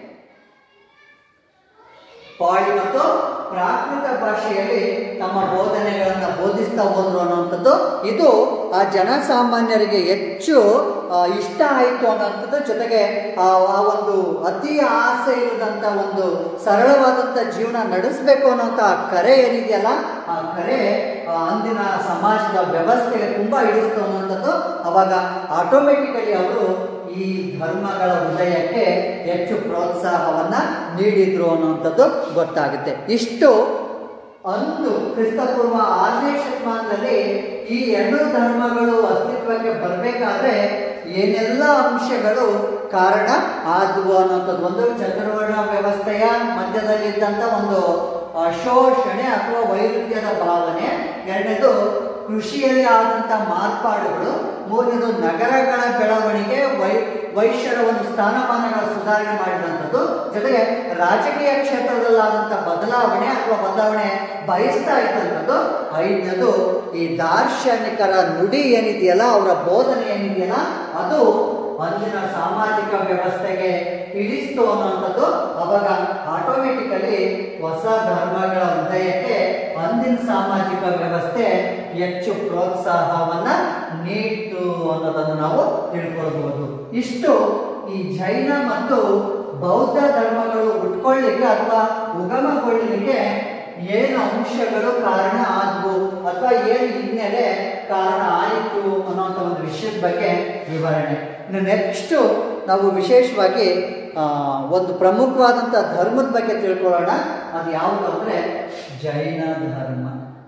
ಪಾಳಿ ಮತ್ತು ಪ್ರಾಕೃತ ಭಾಷೆಯಲ್ಲಿ ತಮ್ಮ ಬೋಧನೆಗಳನ್ನು ಬೋಧಿಸ್ತಾ ಹೋದ್ರು ಅನ್ನುವಂಥದ್ದು ಇದು ಆ ಜನಸಾಮಾನ್ಯರಿಗೆ ಹೆಚ್ಚು ಆ, ಇಷ್ಟ ಆಯಿತು ಅನ್ನೋಂಥದ್ದು ಜೊತೆಗೆ ಆ ಆ ಒಂದು ಅತಿ ಆಸೆ ಇಲ್ಲದಂಥ ಒಂದು ಸರಳವಾದಂಥ ಜೀವನ ನಡೆಸಬೇಕು ಅನ್ನೋಂಥ ಆ ಕರೆ ಏನಿದೆಯಲ್ಲ ಆ ಕರೆ ಆ, ಅಂದಿನ ಸಮಾಜದ ವ್ಯವಸ್ಥೆಗೆ ತುಂಬ ಹಿಡಿಸ್ತು ಅನ್ನೋಂಥದ್ದು ಅವಾಗ ಆಟೋಮೆಟಿಕಲಿ ಅವರು ಈ ಧರ್ಮಗಳ ಉದಯಕ್ಕೆ ಹೆಚ್ಚು ಪ್ರೋತ್ಸಾಹವನ್ನ ನೀಡಿದ್ರು ಅನ್ನುವಂಥದ್ದು ಗೊತ್ತಾಗುತ್ತೆ ಇಷ್ಟು ಅಂದು ಕ್ರಿಸ್ತಪೂರ್ವ ಆರನೇ ಶತಮಾನದಲ್ಲಿ ಈ ಎರಡು ಧರ್ಮಗಳು ಅಸ್ತಿತ್ವಕ್ಕೆ ಬರಬೇಕಾದ್ರೆ ಏನೆಲ್ಲ ಅಂಶಗಳು ಕಾರಣ ಆದವು ಅನ್ನೋಂಥದ್ದು ಒಂದು ಚತುರ್ವರ್ಣ ವ್ಯವಸ್ಥೆಯ ಮಧ್ಯದಲ್ಲಿದ್ದಂಥ ಒಂದು ಆ, ಶೋಷಣೆ ಅಥವಾ ವೈರುಧ್ಯದ ಭಾವನೆ ಎರಡನೇದು ಕೃಷಿಯಲ್ಲಿ ಆದಂಥ ಮಾರ್ಪಾಡುಗಳು ಮೂರನೇದು ನಗರಗಳ ಬೆಳವಣಿಗೆ ವೈ ವೈಶ್ಯರ ಒಂದು ಸ್ಥಾನಮಾನಗಳ ಸುಧಾರಣೆ ಮಾಡಿದಂಥದ್ದು ಜೊತೆಗೆ ರಾಜಕೀಯ ಕ್ಷೇತ್ರದಲ್ಲಾದಂಥ ಬದಲಾವಣೆ ಅಥವಾ ಬದಲಾವಣೆ ಬಯಸ್ತಾ ಇದ್ದಂಥದ್ದು ಐದನೇದು ಈ ದಾರ್ಶನಿಕರ ನುಡಿ ಏನಿದೆಯಲ್ಲ ಅವರ ಬೋಧನೆ ಏನಿದೆಯಲ್ಲ ಅದು ಅಂದಿನ ಸಾಮಾಜಿಕ ವ್ಯವಸ್ಥೆಗೆ ಹಿಡಿಸ್ತು ಅನ್ನುವಂಥದ್ದು ಅವಾಗ ಆಟೋಮೆಟಿಕಲಿ ಹೊಸ ಧರ್ಮಗಳ ಉದಯಕ್ಕೆ ಅಂದಿನ ಸಾಮಾಜಿಕ ವ್ಯವಸ್ಥೆ ಹೆಚ್ಚು ಪ್ರೋತ್ಸಾಹವನ್ನ ನೀಡಿತು ಅನ್ನೋದನ್ನು ನಾವು ತಿಳ್ಕೊಳ್ಬಹುದು ಇಷ್ಟು ಈ ಜೈನ ಮತ್ತು ಬೌದ್ಧ ಧರ್ಮಗಳು ಹುಟ್ಕೊಳ್ಳಿಕ್ಕೆ ಅಥವಾ ಉಗಮಗೊಳ್ಳಲಿಕ್ಕೆ ಏನು ಅಂಶಗಳು ಕಾರಣ ಆದವು ಅಥವಾ ಏನು ಹಿನ್ನೆಲೆ ಕಾರಣ ಆಯಿತು ಅನ್ನೋಂಥ ಒಂದು ವಿಷಯದ ಬಗ್ಗೆ ವಿವರಣೆ ಇನ್ನು ನೆಕ್ಸ್ಟು ನಾವು ವಿಶೇಷವಾಗಿ ಆ, ಒಂದು ಪ್ರಮುಖವಾದಂಥ ಧರ್ಮದ ಬಗ್ಗೆ ತಿಳ್ಕೊಳ್ಳೋಣ ಅದು ಯಾವುದು ಅಂದರೆ ಜೈನ ಧರ್ಮ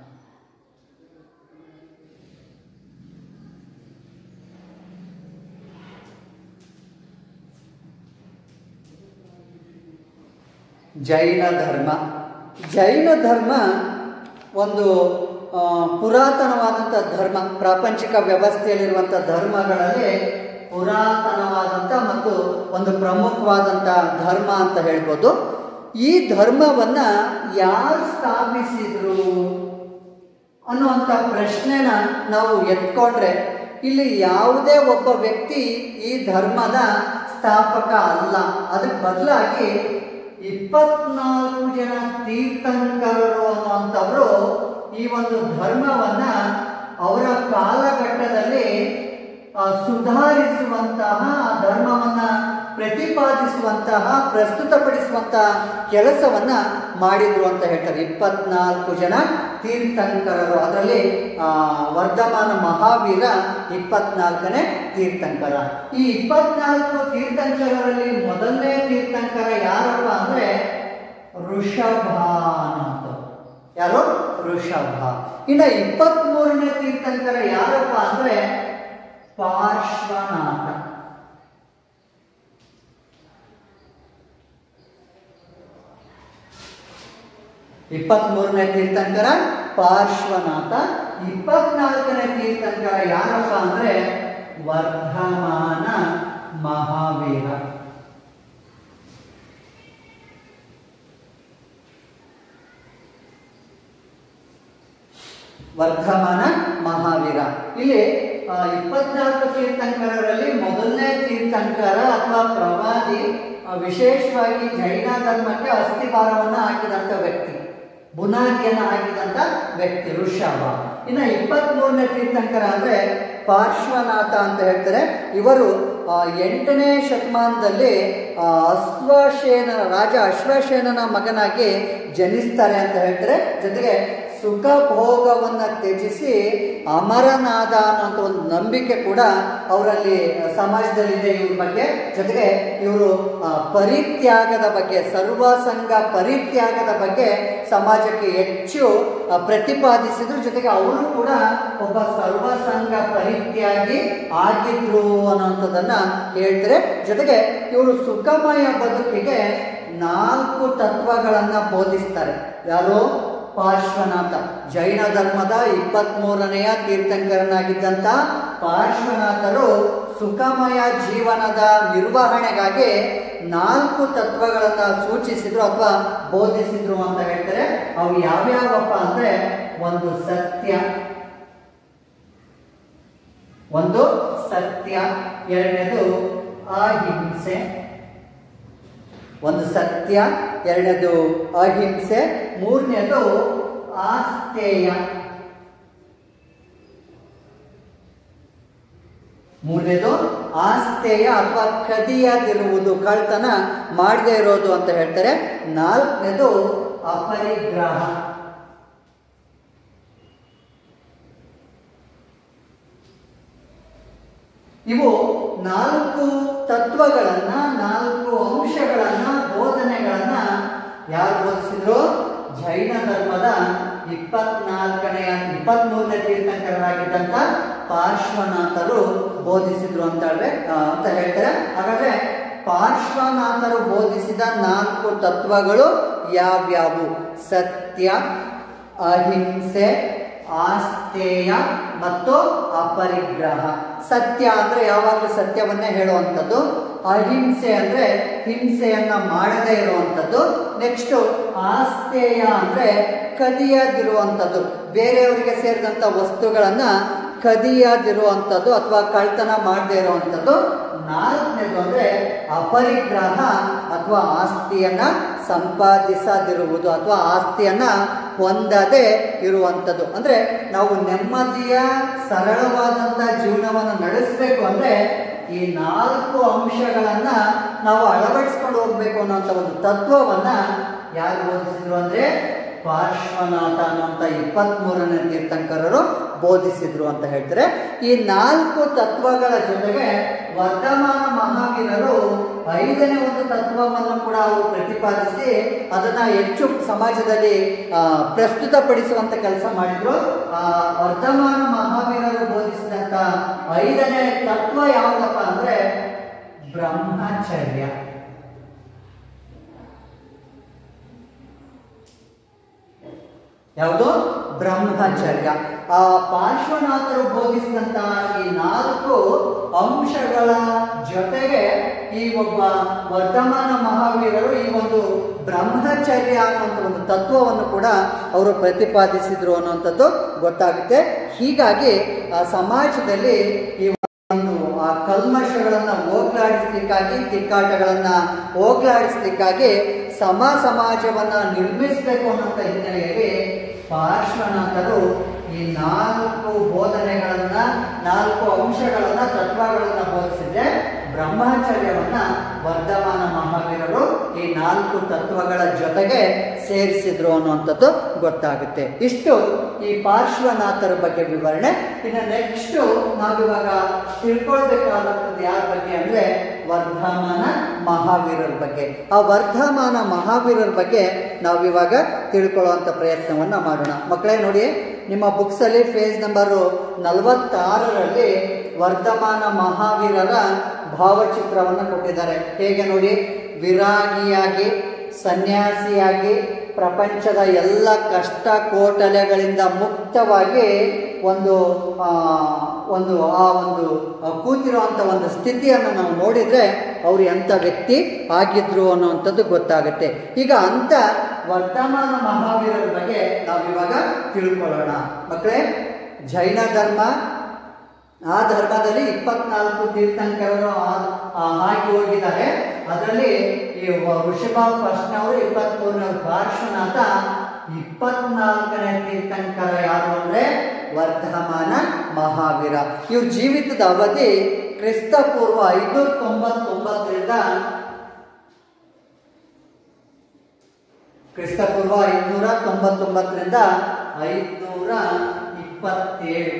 ಜೈನ ಧರ್ಮ ಜೈನ ಧರ್ಮ ಒಂದು ಆ, ಪುರಾತನವಾದಂಥ ಧರ್ಮ ಪ್ರಾಪಂಚಿಕ ವ್ಯವಸ್ಥೆಯಲ್ಲಿರುವಂಥ ಧರ್ಮಗಳಲ್ಲಿ ಪುರಾತನವಾದಂಥ ಮತ್ತು ಒಂದು ಪ್ರಮುಖವಾದಂಥ ಧರ್ಮ ಅಂತ ಹೇಳ್ಬೋದು ಈ ಧರ್ಮವನ್ನು ಯಾರು ಸ್ಥಾಪಿಸಿದ್ರು ಅನ್ನುವಂಥ ಪ್ರಶ್ನೆನ ನಾವು ಎತ್ಕೊಂಡ್ರೆ ಇಲ್ಲಿ ಯಾವುದೇ ಒಬ್ಬ ವ್ಯಕ್ತಿ ಈ ಧರ್ಮದ ಸ್ಥಾಪಕ ಅಲ್ಲ ಅದಕ್ಕೆ ಬದಲಾಗಿ ಇಪ್ಪತ್ನಾಲ್ಕು ಜನ ತೀರ್ಥಂಕರರು ಅನ್ನುವಂಥವರು ಈ ಒಂದು ಧರ್ಮವನ್ನ ಅವರ ಕಾಲಘಟ್ಟದಲ್ಲಿ ಆ, ಸುಧಾರಿಸುವಂತಹ ಆ ಧರ್ಮವನ್ನ ಪ್ರತಿಪಾದಿಸುವಂತಹ ಪ್ರಸ್ತುತಪಡಿಸುವಂತಹ ಕೆಲಸವನ್ನ ಮಾಡಿದ್ರು ಅಂತ ಹೇಳ್ತಾರೆ ಇಪ್ಪತ್ನಾಲ್ಕು ಜನ ತೀರ್ಥಂಕರರು ಅದರಲ್ಲಿ ಆ, ವರ್ಧಮಾನ ಮಹಾವೀರ ಇಪ್ಪತ್ನಾಲ್ಕನೇ ತೀರ್ಥಂಕರ ಈ ಇಪ್ಪತ್ನಾಲ್ಕು ತೀರ್ಥಂಕರರಲ್ಲಿ ಮೊದಲನೇ ತೀರ್ಥಂಕರ ಯಾರಪ್ಪ ಅಂದ್ರೆ ಋಷಭ ಅನ್ನೋದು ಯಾರು ಋಷಭ ಇನ್ನು ಇಪ್ಪತ್ತ್ ಮೂರನೇ ತೀರ್ಥಂಕರ ಯಾರಪ್ಪ ಅಂದ್ರೆ ಪಾರ್ಶ್ವನಾಥ ಇಪ್ಪತ್ಮೂರನೇ ತೀರ್ಥಂಕರ ಪಾರ್ಶ್ವನಾಥ ಇಪ್ಪತ್ನಾಲ್ಕನೇ ತೀರ್ಥಂಕರ ಯಾರಪ್ಪ ಅಂದ್ರೆ ವರ್ಧಮಾನ ಮಹಾವೀರ ವರ್ಧಮಾನ ಮಹಾವೀರ ಇಲ್ಲಿ ಆ, ಇಪ್ಪತ್ನಾಲ್ಕು ತೀರ್ಥಂಕರರಲ್ಲಿ ಮೊದಲನೇ ತೀರ್ಥಂಕರ ಅಥವಾ ಪ್ರವಾದಿ ಆ, ವಿಶೇಷವಾಗಿ ಜೈನ ಧರ್ಮಕ್ಕೆ ಅಸ್ಥಿಭಾರವನ್ನು ಹಾಕಿದಂಥ ವ್ಯಕ್ತಿ ಬುನಾದಿಯನ್ನು ಹಾಕಿದಂತ ವ್ಯಕ್ತಿ ಋಷಭ ಇನ್ನು ಇಪ್ಪತ್ತ್ ಮೂರನೇ ತೀರ್ಥಂಕರ ಅಂದ್ರೆ ಪಾರ್ಶ್ವನಾಥ ಅಂತ ಹೇಳ್ತಾರೆ ಇವರು ಆ, ಎಂಟನೇ ಶತಮಾನದಲ್ಲಿ ಆ, ಅಶ್ವಶೇನ ರಾಜ ಅಶ್ವಶೇನನ ಮಗನಾಗಿ ಜನಿಸ್ತಾರೆ ಅಂತ ಹೇಳ್ತಾರೆ ಜೊತೆಗೆ ಸುಖ ಭೋಗವನ್ನ ತ್ಯಜಿಸಿ ಅಮರನಾದ ಅನ್ನುವಂಥ ಒಂದು ನಂಬಿಕೆ ಕೂಡ ಅವರಲ್ಲಿ ಸಮಾಜದಲ್ಲಿದೆ ಇವ್ರ ಬಗ್ಗೆ ಜೊತೆಗೆ ಇವರು ಪರಿತ್ಯಾಗದ ಬಗ್ಗೆ ಸರ್ವಸಂಗ ಪರಿತ್ಯಾಗದ ಬಗ್ಗೆ ಸಮಾಜಕ್ಕೆ ಹೆಚ್ಚು ಆ, ಪ್ರತಿಪಾದಿಸಿದ್ರು ಜೊತೆಗೆ ಅವರು ಕೂಡ ಒಬ್ಬ ಸರ್ವಸಂಗ ಪರಿತ್ಯಾಗಿ ಆಗಿದ್ರು ಅನ್ನುವಂಥದ್ದನ್ನ ಹೇಳ್ತಾರೆ ಜೊತೆಗೆ ಇವರು ಸುಖಮಯ ಬದುಕಿಗೆ ನಾಲ್ಕು ತತ್ವಗಳನ್ನ ಬೋಧಿಸ್ತಾರೆ ಯಾರು ಪಾರ್ಶ್ವನಾಥ ಜೈನ ಧರ್ಮದ ಇಪ್ಪತ್ತ್ ಮೂರನೆಯ ತೀರ್ಥಂಕರನಾಗಿದ್ದಂಥ ಪಾರ್ಶ್ವನಾಥರು ಸುಖಮಯ ಜೀವನದ ನಿರ್ವಹಣೆಗಾಗಿ ನಾಲ್ಕು ತತ್ವಗಳನ್ನ ಸೂಚಿಸಿದ್ರು ಅಥವಾ ಬೋಧಿಸಿದ್ರು ಅಂತ ಹೇಳ್ತಾರೆ ಅವು ಯಾವ್ಯಾವಪ್ಪ ಅಂದ್ರೆ ಒಂದು ಸತ್ಯ ಒಂದು ಸತ್ಯ ಎರಡನೇದು ಅಹಿಂಸೆ ಒಂದು ಸತ್ಯ ಎರಡನೇದು ಅಹಿಂಸೆ ಮೂರನೇದು ಆಸ್ತೇಯ ಮೂರನೇದು ಆಸ್ತೇಯ ಅಥವಾ ಕದಿಯದಿರುವುದು ಕಳ್ತನ ಮಾಡದೇ ಇರೋದು ಅಂತ ಹೇಳ್ತಾರೆ ನಾಲ್ಕನೇದು ಅಪರಿಗ್ರಹ ಇವು ನಾಲ್ಕು ತತ್ವಗಳನ್ನ ನಾಲ್ಕು ಅಂಶಗಳನ್ನ ಬೋಧನೆಗಳನ್ನ ಯಾರು ಬೋಧಿಸಿದ್ರು ಜೈನ ಧರ್ಮದ ಇಪ್ಪತ್ನಾಲ್ಕನೆಯ ಇಪ್ಪತ್ತ್ ಮೂರನೇ ತೀರ್ಥಂಕರರಾಗಿದ್ದಂತ ಪಾರ್ಶ್ವನಾಥರು ಬೋಧಿಸಿದ್ರು ಅಂತ ಹೇಳ್ರೆ ಆ, ಅಂತ ಹೇಳ್ತಾರೆ ಹಾಗಾದ್ರೆ ಪಾರ್ಶ್ವನಾಥರು ಬೋಧಿಸಿದ ನಾಲ್ಕು ತತ್ವಗಳು ಯಾವ್ಯಾವು ಸತ್ಯ ಅಹಿಂಸೆ ಆಸ್ತೇಯ ಮತ್ತು ಅಪರಿಗ್ರಹ ಸತ್ಯ ಅಂದ್ರೆ ಯಾವಾಗಲೂ ಸತ್ಯವನ್ನೇ ಹೇಳುವಂಥದ್ದು ಅಹಿಂಸೆ ಅಂದ್ರೆ ಹಿಂಸೆಯನ್ನ ಮಾಡದೇ ಇರುವಂಥದ್ದು ನೆಕ್ಸ್ಟ್ ಆಸ್ತೇಯ ಅಂದ್ರೆ ಕದಿಯದಿರುವಂಥದ್ದು ಬೇರೆಯವರಿಗೆ ಸೇರಿದಂಥ ವಸ್ತುಗಳನ್ನ ಕದಿಯದಿರುವಂಥದ್ದು ಅಥವಾ ಕಳ್ತನ ಮಾಡದೇ ಇರುವಂಥದ್ದು ನಾಲ್ಕನೇದು ಅಂದ್ರೆ ಅಪರಿಗ್ರಹ ಅಥವಾ ಆಸ್ತಿಯನ್ನ ಸಂಪಾದಿಸದಿರುವುದು ಅಥವಾ ಆಸ್ತಿಯನ್ನ ಹೊಂದದೆ ಇರುವಂಥದ್ದು ಅಂದ್ರೆ ನಾವು ನೆಮ್ಮದಿಯ ಸರಳವಾದಂಥ ಜೀವನವನ್ನು ನಡೆಸಬೇಕು ಅಂದ್ರೆ ಈ ನಾಲ್ಕು ಅಂಶಗಳನ್ನ ನಾವು ಅಳವಡಿಸ್ಕೊಂಡು ಹೋಗ್ಬೇಕು ಅನ್ನೋಂಥ ಒಂದು ತತ್ವವನ್ನ ಯಾರು ಬೋಧಿಸಿದ್ರು ಅಂದ್ರೆ ಪಾರ್ಶ್ವನಾಥ ಅನ್ನುವಂಥ ಇಪ್ಪತ್ಮೂರನೇ ತೀರ್ಥಂಕರರು ಬೋಧಿಸಿದ್ರು ಅಂತ ಹೇಳ್ತಾರೆ ಈ ನಾಲ್ಕು ತತ್ವಗಳ ಜೊತೆಗೆ ವರ್ಧಮಾನ ಮಹಾವೀರರು ಐದನೇ ಒಂದು ತತ್ವವನ್ನು ಕೂಡ ಅವರು ಪ್ರತಿಪಾದಿಸಿ ಅದನ್ನ ಹೆಚ್ಚು ಸಮಾಜದಲ್ಲಿ ಆ, ಪ್ರಸ್ತುತಪಡಿಸುವಂತ ಕೆಲಸ ಮಾಡಿದ್ರು ಆ ವರ್ಧಮಾನ ಮಹಾವೀರರು ಬೋಧಿಸಿದಂತ ಐದನೇ ತತ್ವ ಯಾವುದಪ್ಪ ಅಂದ್ರೆ ಬ್ರಹ್ಮಚರ್ಯ ಯಾವುದು ಬ್ರಹ್ಮಚರ್ಯ ಆ ಪಾರ್ಶ್ವನಾಥರು ಬೋಧಿಸಿದಂತ ಈ ನಾಲ್ಕು ಅಂಶಗಳ ಜೊತೆಗೆ ಈ ಒಬ್ಬ ವರ್ಧಮಾನ ಮಹಾವೀರರು ಈ ಒಂದು ಬ್ರಹ್ಮಚರ್ಯ ಅನ್ನುವಂಥ ಒಂದು ತತ್ವವನ್ನು ಕೂಡ ಅವರು ಪ್ರತಿಪಾದಿಸಿದ್ರು ಅನ್ನುವಂಥದ್ದು ಗೊತ್ತಾಗುತ್ತೆ ಹೀಗಾಗಿ ಆ ಸಮಾಜದಲ್ಲಿ ಈ ಒಂದು ಆ ಕಲ್ಮಶಗಳನ್ನ ಹೋಗ್ಲಾಡಿಸ್ಲಿಕ್ಕಾಗಿ ತಿಕ್ಕಾಟಗಳನ್ನ ಹೋಗ್ಲಾಡಿಸ್ಲಿಕ್ಕಾಗಿ ಸಮ ಸಮಾಜವನ್ನ ನಿರ್ಮಿಸಬೇಕು ಅನ್ನೋಂಥ ಹಿನ್ನೆಲೆಯಲ್ಲಿ ಪಾರ್ಶ್ವನಾಥರು ಈ ನಾಲ್ಕು ಬೋಧನೆಗಳನ್ನ ನಾಲ್ಕು ಅಂಶಗಳನ್ನ ತತ್ವಗಳನ್ನ ಬೋಧಿಸಿದ್ರೆ ಬ್ರಹ್ಮಚರ್ಯವನ್ನ ವರ್ಧಮಾನ ಮಹಾವೀರರು ಈ ನಾಲ್ಕು ತತ್ವಗಳ ಜೊತೆಗೆ ಸೇರಿಸಿದ್ರು ಅನ್ನುವಂಥದ್ದು ಗೊತ್ತಾಗುತ್ತೆ ಇಷ್ಟು ಈ ಪಾರ್ಶ್ವನಾಥರ ಬಗ್ಗೆ ವಿವರಣೆ ಇನ್ನು ನೆಕ್ಸ್ಟ್ ನಾವಿವಾಗ ತಿಳ್ಕೊಳ್ಬೇಕಾದಂಥದ್ದು ಯಾರ ಬಗ್ಗೆ ಅಂದ್ರೆ ವರ್ಧಮಾನ ಮಹಾವೀರರ ಬಗ್ಗೆ ಆ ವರ್ಧಮಾನ ಮಹಾವೀರರ ಬಗ್ಗೆ ನಾವಿವಾಗ ತಿಳ್ಕೊಳ್ಳುವಂಥ ಪ್ರಯತ್ನವನ್ನ ಮಾಡೋಣ ಮಕ್ಕಳೇ ನೋಡಿ ನಿಮ್ಮ ಬುಕ್ಸ್ ಅಲ್ಲಿ ಪೇಜ್ ನಂಬರು ನಲವತ್ತಾರರಲ್ಲಿ ವರ್ಧಮಾನ ಮಹಾವೀರರ ಭಾವಚಿತ್ರವನ್ನು ಕೊಟ್ಟಿದ್ದಾರೆ ಹೇಗೆ ನೋಡಿ ವಿರಾಗಿಯಾಗಿ ಸನ್ಯಾಸಿಯಾಗಿ ಪ್ರಪಂಚದ ಎಲ್ಲ ಕಷ್ಟ ಕೋಟಲೆಗಳಿಂದ ಮುಕ್ತವಾಗಿ ಒಂದು ಆ, ಒಂದು ಆ ಒಂದು ಆ, ಕೂತಿರುವಂಥ ಒಂದು ಸ್ಥಿತಿಯನ್ನು ನಾವು ನೋಡಿದರೆ ಅವರು ಎಂಥ ವ್ಯಕ್ತಿ ಆಗಿದ್ರು ಅನ್ನುವಂಥದ್ದು ಗೊತ್ತಾಗುತ್ತೆ ಈಗ ಅಂಥ ವರ್ಧಮಾನ ಮಹಾವೀರರ ಬಗ್ಗೆ ನಾವಿವಾಗ ತಿಳ್ಕೊಳ್ಳೋಣ ಮಕ್ಕಳೇ ಜೈನ ಧರ್ಮ ಆ ಧರ್ಮದಲ್ಲಿ ಇಪ್ಪತ್ನಾಲ್ಕು ತೀರ್ಥಂಕರರು ಆ- ಆ ಹಾಕಿ ಹೋಗಿದ್ದಾರೆ ಅದರಲ್ಲಿ ಈ ವ- ವೃಷಭ ಫಸ್ಟ್ನವರು ಇಪ್ಪತ್ಮೂರನೇ ಪಾರ್ಶ್ವನಾಥ ಇಪ್ಪತ್ನಾಲ್ಕನೇ ತೀರ್ಥಂಕರ ಯಾರು ಅಂದ್ರೆ ವರ್ಧಮಾನ ಮಹಾವೀರ ಇವ್ರ ಜೀವಿತದ ಅವಧಿ ಕ್ರಿಸ್ತ ಪೂರ್ವ ಐನೂರ ತೊಂಬತ್ತೊಂಬತ್ತರಿಂದ ಕ್ರಿಸ್ತ ಪೂರ್ವ ಐನೂರ ತೊಂಬತ್ತೊಂಬತ್ತರಿಂದ ಐನೂರ ಇಪ್ಪತ್ತೇಳು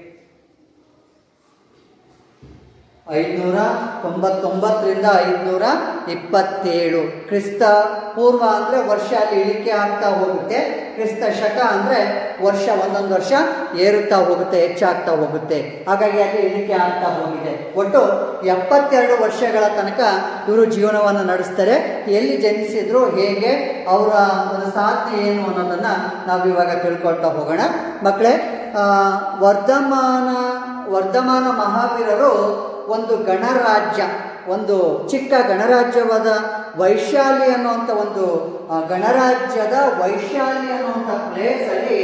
ಐನೂರ ತೊಂಬತ್ತೊಂಬತ್ತರಿಂದ ಐನೂರ ಇಪ್ಪತ್ತೇಳು ಕ್ರಿಸ್ತ ಪೂರ್ವ ಅಂದರೆ ವರ್ಷ ಅಲ್ಲಿ ಇಳಿಕೆ ಆಗ್ತಾ ಹೋಗುತ್ತೆ ಕ್ರಿಸ್ತ ಶಕ ಅಂದರೆ ವರ್ಷ ಒಂದೊಂದು ವರ್ಷ ಏರುತ್ತಾ ಹೋಗುತ್ತೆ ಹೆಚ್ಚಾಗ್ತಾ ಹೋಗುತ್ತೆ ಹಾಗಾಗಿ ಅಲ್ಲಿ ಇಳಿಕೆ ಆಗ್ತಾ ಹೋಗಿದೆ ಒಟ್ಟು ಎಪ್ಪತ್ತೆರಡು ವರ್ಷಗಳ ತನಕ ಇವರು ಜೀವನವನ್ನು ನಡೆಸ್ತಾರೆ ಎಲ್ಲಿ ಜನಿಸಿದ್ರು ಹೇಗೆ ಅವರ ಒಂದು ಸಾಧನೆ ಏನು ಅನ್ನೋದನ್ನು ನಾವು ಇವಾಗ ತಿಳ್ಕೊಳ್ತಾ ಹೋಗೋಣ ಮಕ್ಕಳೇ ಆ, ವರ್ಧಮಾನ ವರ್ಧಮಾನ ಮಹಾವೀರರು ಒಂದು ಗಣರಾಜ್ಯ ಒಂದು ಚಿಕ್ಕ ಗಣರಾಜ್ಯವಾದ ವೈಶಾಲಿ ಅನ್ನುವಂಥ ಒಂದು ಆ, ಗಣರಾಜ್ಯದ ವೈಶಾಲಿ ಅನ್ನುವಂಥ ಪ್ಲೇಸ್ ಅಲ್ಲಿ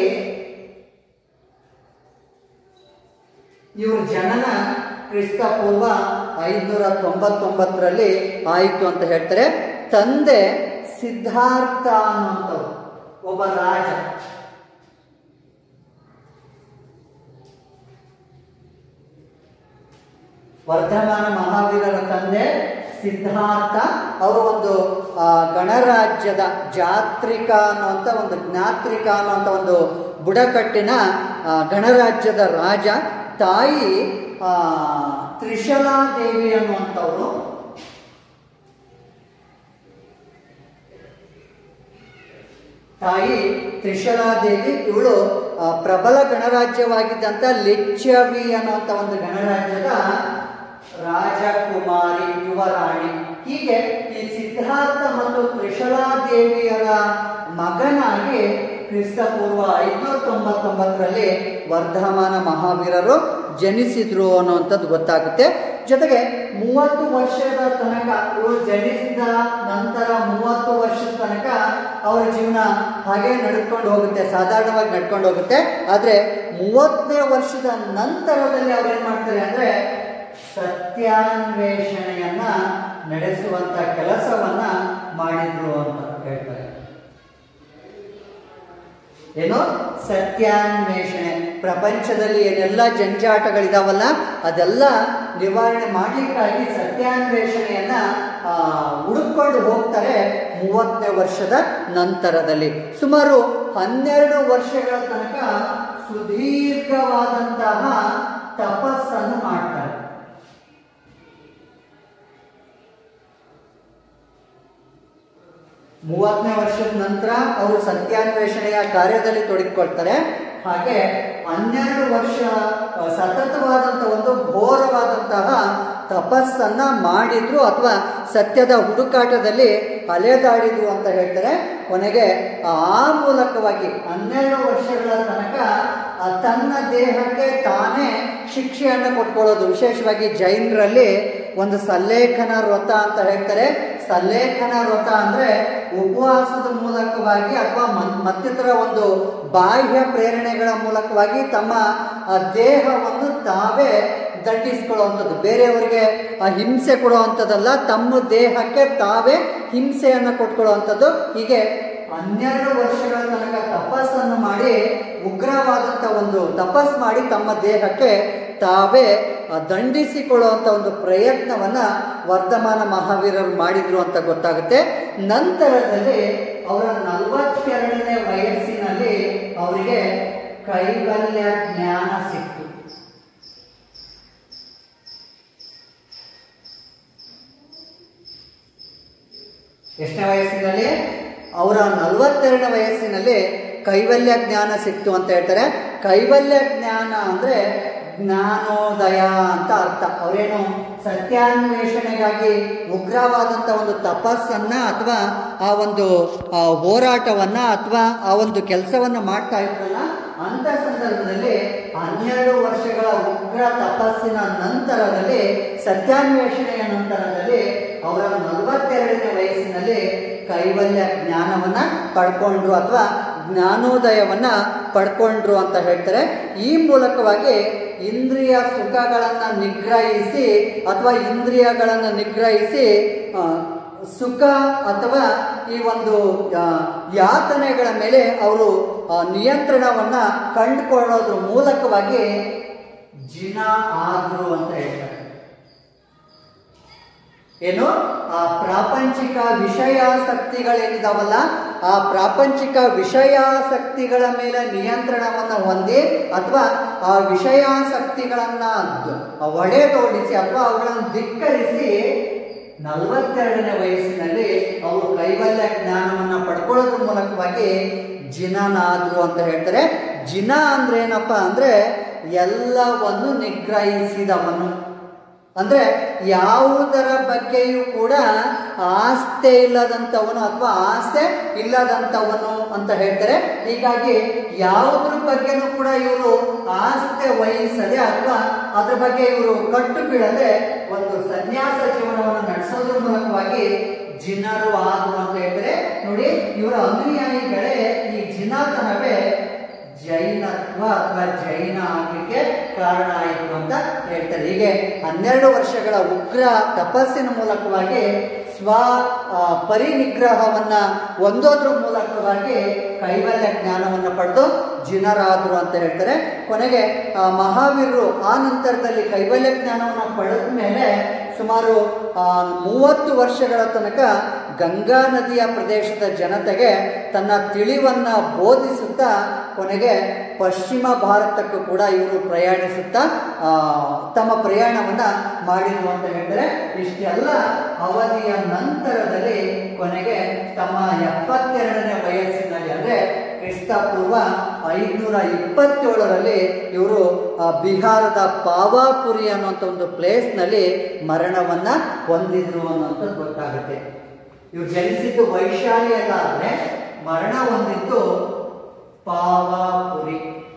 ಇವ್ರ ಜನನ ಕ್ರಿಸ್ತ ಪೂರ್ವ ಐದುನೂರ ತೊಂಬತ್ತೊಂಬತ್ತರಲ್ಲಿ ಆಯಿತು ಅಂತ ಹೇಳ್ತಾರೆ ತಂದೆ ಸಿದ್ಧಾರ್ಥ ಅನ್ನುವಂಥವ್ರು ಒಬ್ಬ ರಾಜ ವರ್ಧಮಾನ ಮಹಾವೀರರ ತಂದೆ ಸಿದ್ಧಾರ್ಥ ಅವರು ಒಂದು ಆ, ಗಣರಾಜ್ಯದ ಜಾತ್ರಿಕ ಅನ್ನುವಂಥ ಒಂದು ಜ್ಞಾತ್ರಿಕ ಅನ್ನುವಂಥ ಒಂದು ಬುಡಕಟ್ಟಿನ ಆ, ಗಣರಾಜ್ಯದ ರಾಜ ತಾಯಿ ಆ, ತ್ರಿಶಲಾದೇವಿ ಅನ್ನುವಂಥವ್ರು ತಾಯಿ ತ್ರಿಶಲಾದೇವಿ ಇವಳು ಆ, ಪ್ರಬಲ ಗಣರಾಜ್ಯವಾಗಿದ್ದಂಥ ಲಿಚ್ಚವಿ ಅನ್ನುವಂಥ ಒಂದು ಗಣರಾಜ್ಯದ ರಾಜಕುಮಾರಿ ಯುವರಾಣಿ ಹೀಗೆ ಈ ಸಿದ್ಧಾರ್ಥ ಮತ್ತು ತ್ರಿಶಲಾದೇವಿಯರ ಮಗನಾಗಿ ಕ್ರಿಸ್ತಪೂರ್ವ ಐನೂರ ತೊಂಬತ್ತೊಂಬತ್ತರಲ್ಲಿ ವರ್ಧಮಾನ ಮಹಾವೀರರು ಜನಿಸಿದ್ರು ಅನ್ನುವಂಥದ್ದು ಗೊತ್ತಾಗುತ್ತೆ ಜೊತೆಗೆ ಮೂವತ್ತು ವರ್ಷದ ತನಕ ಇವರು ಜನಿಸಿದ ನಂತರ ಮೂವತ್ತು ವರ್ಷದ ತನಕ ಅವರ ಜೀವನ ಹಾಗೆ ನಡ್ಕೊಂಡು ಹೋಗುತ್ತೆ ಸಾಧಾರಣವಾಗಿ ನಡ್ಕೊಂಡು ಹೋಗುತ್ತೆ ಆದರೆ ಮೂವತ್ತನೇ ವರ್ಷದ ನಂತರದಲ್ಲಿ ಅವ್ರು ಏನು ಮಾಡ್ತಾರೆ ಅಂದರೆ ಸತ್ಯಾನ್ವೇಷಣೆಯನ್ನ ನಡೆಸುವಂತ ಕೆಲಸವನ್ನ ಮಾಡಿದ್ರು ಅಂತ ಹೇಳ್ತಾರೆ ಏನು ಸತ್ಯಾನ್ವೇಷಣೆ ಪ್ರಪಂಚದಲ್ಲಿ ಏನೆಲ್ಲ ಜಂಜಾಟಗಳಿದಾವಲ್ಲ ಅದೆಲ್ಲ ನಿವಾರಣೆ ಮಾಡಲಿಕ್ಕಾಗಿ ಸತ್ಯಾನ್ವೇಷಣೆಯನ್ನ ಆ, ಹುಡುಕೊಂಡು ಹೋಗ್ತಾರೆ ಮೂವತ್ತನೇ ವರ್ಷದ ನಂತರದಲ್ಲಿ ಸುಮಾರು ಹನ್ನೆರಡು ವರ್ಷಗಳ ತನಕ ಸುದೀರ್ಘವಾದಂತಹ ತಪಸ್ಸನ್ನು ಮಾಡ್ತಾರೆ ಮೂವತ್ತನೇ ವರ್ಷದ ನಂತರ ಅವರು ಸತ್ಯಾನ್ವೇಷಣೆಯ ಕಾರ್ಯದಲ್ಲಿ ತೊಡಗಿಕೊಳ್ತಾರೆ ಹಾಗೆ ಹನ್ನೆರಡು ವರ್ಷ ಆ, ಸತತವಾದಂಥ ಒಂದು ಘೋರವಾದಂತಹ ತಪಸ್ಸನ್ನ ಮಾಡಿದ್ರು ಅಥವಾ ಸತ್ಯದ ಹುಡುಕಾಟದಲ್ಲಿ ಅಲೆದಾಡಿದ್ರು ಅಂತ ಹೇಳ್ತಾರೆ ಕೊನೆಗೆ ಆ ಮೂಲಕವಾಗಿ ಹನ್ನೆರಡು ವರ್ಷಗಳ ತನಕ ಆ, ತನ್ನ ದೇಹಕ್ಕೆ ತಾನೇ ಶಿಕ್ಷೆಯನ್ನು ಕೊಟ್ಕೊಳ್ಳೋದು ವಿಶೇಷವಾಗಿ ಜೈನರಲ್ಲಿ ಒಂದು ಸಲ್ಲೇಖನ ವ್ರತ ಅಂತ ಹೇಳ್ತಾರೆ ಸಲ್ಲೇಖನ ವ್ರತ ಅಂದ್ರೆ ಉಪವಾಸದ ಮೂಲಕವಾಗಿ ಅಥವಾ ಮತ್- ಮತ್ತಿತರ ಒಂದು ಬಾಹ್ಯ ಪ್ರೇರಣೆಗಳ ಮೂಲಕವಾಗಿ ತಮ್ಮ ಆ, ದೇಹವನ್ನು ತಾವೇ ದಂಡಿಸ್ಕೊಳ್ಳುವಂಥದ್ದು ಬೇರೆಯವರಿಗೆ ಆ ಹಿಂಸೆ ಕೊಡುವಂಥದ್ದಲ್ಲ ತಮ್ಮ ದೇಹಕ್ಕೆ ತಾವೇ ಹಿಂಸೆಯನ್ನು ಕೊಟ್ಕೊಳ್ಳುವಂಥದ್ದು ಹೀಗೆ ಹನ್ನೆರಡು ವರ್ಷಗಳ ತನಕ ತಪಸ್ಸನ್ನು ಮಾಡಿ ಉಗ್ರವಾದಂಥ ಒಂದು ತಪಸ್ ಮಾಡಿ ತಮ್ಮ ದೇಹಕ್ಕೆ ತಾವೇ ಆ, ದಂಡಿಸಿಕೊಳ್ಳುವಂಥ ಒಂದು ಪ್ರಯತ್ನವನ್ನ ವರ್ಧಮಾನ ಮಹಾವೀರರು ಮಾಡಿದ್ರು ಅಂತ ಗೊತ್ತಾಗುತ್ತೆ ನಂತರದಲ್ಲಿ ಅವರ ನಲವತ್ತೆರಡನೇ ವಯಸ್ಸಿನಲ್ಲಿ ಅವರಿಗೆ ಕೈವಲ್ಯ ಜ್ಞಾನ ಸಿಕ್ತು ಎಷ್ಟನೇ ವಯಸ್ಸಿನಲ್ಲಿ ಅವರ ನಲವತ್ತೆರಡನೇ ವಯಸ್ಸಿನಲ್ಲಿ ಕೈವಲ್ಯ ಜ್ಞಾನ ಸಿಕ್ತು ಅಂತ ಹೇಳ್ತಾರೆ ಕೈವಲ್ಯ ಜ್ಞಾನ ಅಂದ್ರೆ ಜ್ಞಾನೋದಯ ಅಂತ ಅರ್ಥ ಅವರೇನು ಸತ್ಯಾನ್ವೇಷಣೆಗಾಗಿ ಉಗ್ರವಾದಂಥ ಒಂದು ತಪಸ್ಸನ್ನ ಅಥವಾ ಆ ಒಂದು ಆ, ಹೋರಾಟವನ್ನ ಅಥವಾ ಆ ಒಂದು ಕೆಲಸವನ್ನ ಮಾಡ್ತಾ ಇದ್ರಲ್ಲ ಅಂತ ಸಂದರ್ಭದಲ್ಲಿ ಹನ್ನೆರಡು ವರ್ಷಗಳ ಉಗ್ರ ತಪಸ್ಸಿನ ನಂತರದಲ್ಲಿ ಸತ್ಯಾನ್ವೇಷಣೆಯ ನಂತರದಲ್ಲಿ ಅವರ ನಲವತ್ತೆರಡನೇ ವಯಸ್ಸಿನಲ್ಲಿ ಕೈವಲ್ಯ ಜ್ಞಾನವನ್ನ ಪಡ್ಕೊಂಡ್ರು ಅಥವಾ ಜ್ಞಾನೋದಯವನ್ನ ಪಡ್ಕೊಂಡ್ರು ಅಂತ ಹೇಳ್ತಾರೆ ಈ ಮೂಲಕವಾಗಿ ಇಂದ್ರಿಯ ಸುಖಗಳನ್ನು ನಿಗ್ರಹಿಸಿ ಅಥವಾ ಇಂದ್ರಿಯಗಳನ್ನು ನಿಗ್ರಹಿಸಿ ಆ, ಸುಖ ಅಥವಾ ಈ ಒಂದು ಆ, ಯಾತನೆಗಳ ಮೇಲೆ ಅವರು ಆ, ನಿಯಂತ್ರಣವನ್ನ ಕಂಡುಕೊಳ್ಳೋದ್ರ ಮೂಲಕವಾಗಿ ಜಿನ ಆದ್ರು ಅಂತ ಹೇಳ್ತಾರೆ ಏನು ಆ ಪ್ರಾಪಂಚಿಕ ವಿಷಯಾಸಕ್ತಿಗಳೇನಿದಾವಲ್ಲ ಆ ಪ್ರಾಪಂಚಿಕ ವಿಷಯಾಸಕ್ತಿಗಳ ಮೇಲೆ ನಿಯಂತ್ರಣವನ್ನು ಹೊಂದಿ ಅಥವಾ ಆ ವಿಷಯಾಸಕ್ತಿಗಳನ್ನ ದ- ಒಡೆದೋಡಿಸಿ ಅಥವಾ ಅವುಗಳನ್ನು ಧಿಕ್ಕರಿಸಿ ನಲವತ್ತೆರಡನೇ ವಯಸ್ಸಿನಲ್ಲಿ ಅವರು ಕೈವಲ್ಯ ಜ್ಞಾನವನ್ನ ಪಡ್ಕೊಳ್ಳೋದ್ರ ಮೂಲಕವಾಗಿ ಜಿನನಾದ್ರು ಅಂತ ಹೇಳ್ತಾರೆ ಜಿನ ಅಂದ್ರೆ ಏನಪ್ಪಾ ಅಂದ್ರೆ ಎಲ್ಲವನ್ನು ನಿಗ್ರಹಿಸಿದವನು ಅಂದ್ರೆ ಯಾವುದರ ಬಗ್ಗೆಯೂ ಕೂಡ ಆಸ್ತೆ ಇಲ್ಲದಂಥವನು ಅಥವಾ ಆಸೆ ಇಲ್ಲದಂಥವನು ಅಂತ ಹೇಳ್ತಾರೆ ಹೀಗಾಗಿ ಯಾವುದ್ರ ಬಗ್ಗೆನೂ ಕೂಡ ಇವರು ಆಸ್ತೆ ವಹಿಸದೆ ಅಥವಾ ಅದ್ರ ಬಗ್ಗೆ ಇವರು ಕಟ್ಟು ಬೀಳದೆ ಒಂದು ಸನ್ಯಾಸ ಜೀವನವನ್ನು ನಡೆಸೋದ್ರ ಮೂಲಕವಾಗಿ ಜಿನರು ಆದ್ರು ಅಂತ ಹೇಳ್ತಾರೆ ನೋಡಿ ಇವರ ಅನುಯಾಯಿಗಳೇ ಈ ಜಿನಾತನವೇ ಜೈನತ್ವ ಅಥವಾ ಜೈನ ಆಗ್ಲಿಕ್ಕೆ ಕಾರಣ ಆಯಿತು ಅಂತ ಹೇಳ್ತಾರೆ ಹೀಗೆ ಹನ್ನೆರಡು ವರ್ಷಗಳ ಉಗ್ರ ತಪಸ್ಸಿನ ಮೂಲಕವಾಗಿ ಸ್ವ ಆ, ಪರಿನಿಗ್ರಹವನ್ನ ಹೊಂದೋದ್ರ ಮೂಲಕವಾಗಿ ಕೈವಲ್ಯ ಜ್ಞಾನವನ್ನು ಪಡೆದು ಜಿನರಾದ್ರು ಅಂತ ಹೇಳ್ತಾರೆ ಕೊನೆಗೆ ಆ, ಮಹಾವೀರರು ಆ ನಂತರದಲ್ಲಿ ಕೈವಲ್ಯ ಜ್ಞಾನವನ್ನು ಪಡೆದ ಮೇಲೆ ಸುಮಾರು ಆ, ಮೂವತ್ತು ವರ್ಷಗಳ ತನಕ ಗಂಗಾ ನದಿಯ ಪ್ರದೇಶದ ಜನತೆಗೆ ತನ್ನ ತಿಳಿವನ್ನ ಬೋಧಿಸುತ್ತಾ ಕೊನೆಗೆ ಪಶ್ಚಿಮ ಭಾರತಕ್ಕೂ ಕೂಡ ಇವರು ಪ್ರಯಾಣಿಸುತ್ತಾ ಆ, ತಮ್ಮ ಪ್ರಯಾಣವನ್ನ ಮಾಡಿದ್ರು ಅಂತ ಹೇಳಿದ್ರೆ ಇಷ್ಟೆಲ್ಲ ಅವಧಿಯ ನಂತರದಲ್ಲಿ ಕೊನೆಗೆ ತಮ್ಮ ಎಪ್ಪತ್ತೆರಡನೇ ವಯಸ್ಸಿನಲ್ಲಿ ಅಂದ್ರೆ ಕ್ರಿಸ್ತ ಪೂರ್ವ ಐದುನೂರ ಇಪ್ಪತ್ತೇಳರಲ್ಲಿ ಇವರು ಆ, ಬಿಹಾರದ ಪಾವಾಪುರಿ ಅನ್ನುವಂಥ ಒಂದು ಪ್ಲೇಸ್ನಲ್ಲಿ ಮರಣವನ್ನ ಹೊಂದಿದ್ರು ಅನ್ನೋಂಥದ್ದು ಗೊತ್ತಾಗುತ್ತೆ ಇವ್ರು ಜನಿಸಿದ್ದು ವೈಶಾಲಿ ಅಲ್ಲ ಆದ್ರೆ ಮರಣ ಹೊಂದಿದ್ದು ಪಾವಾಪುರಿ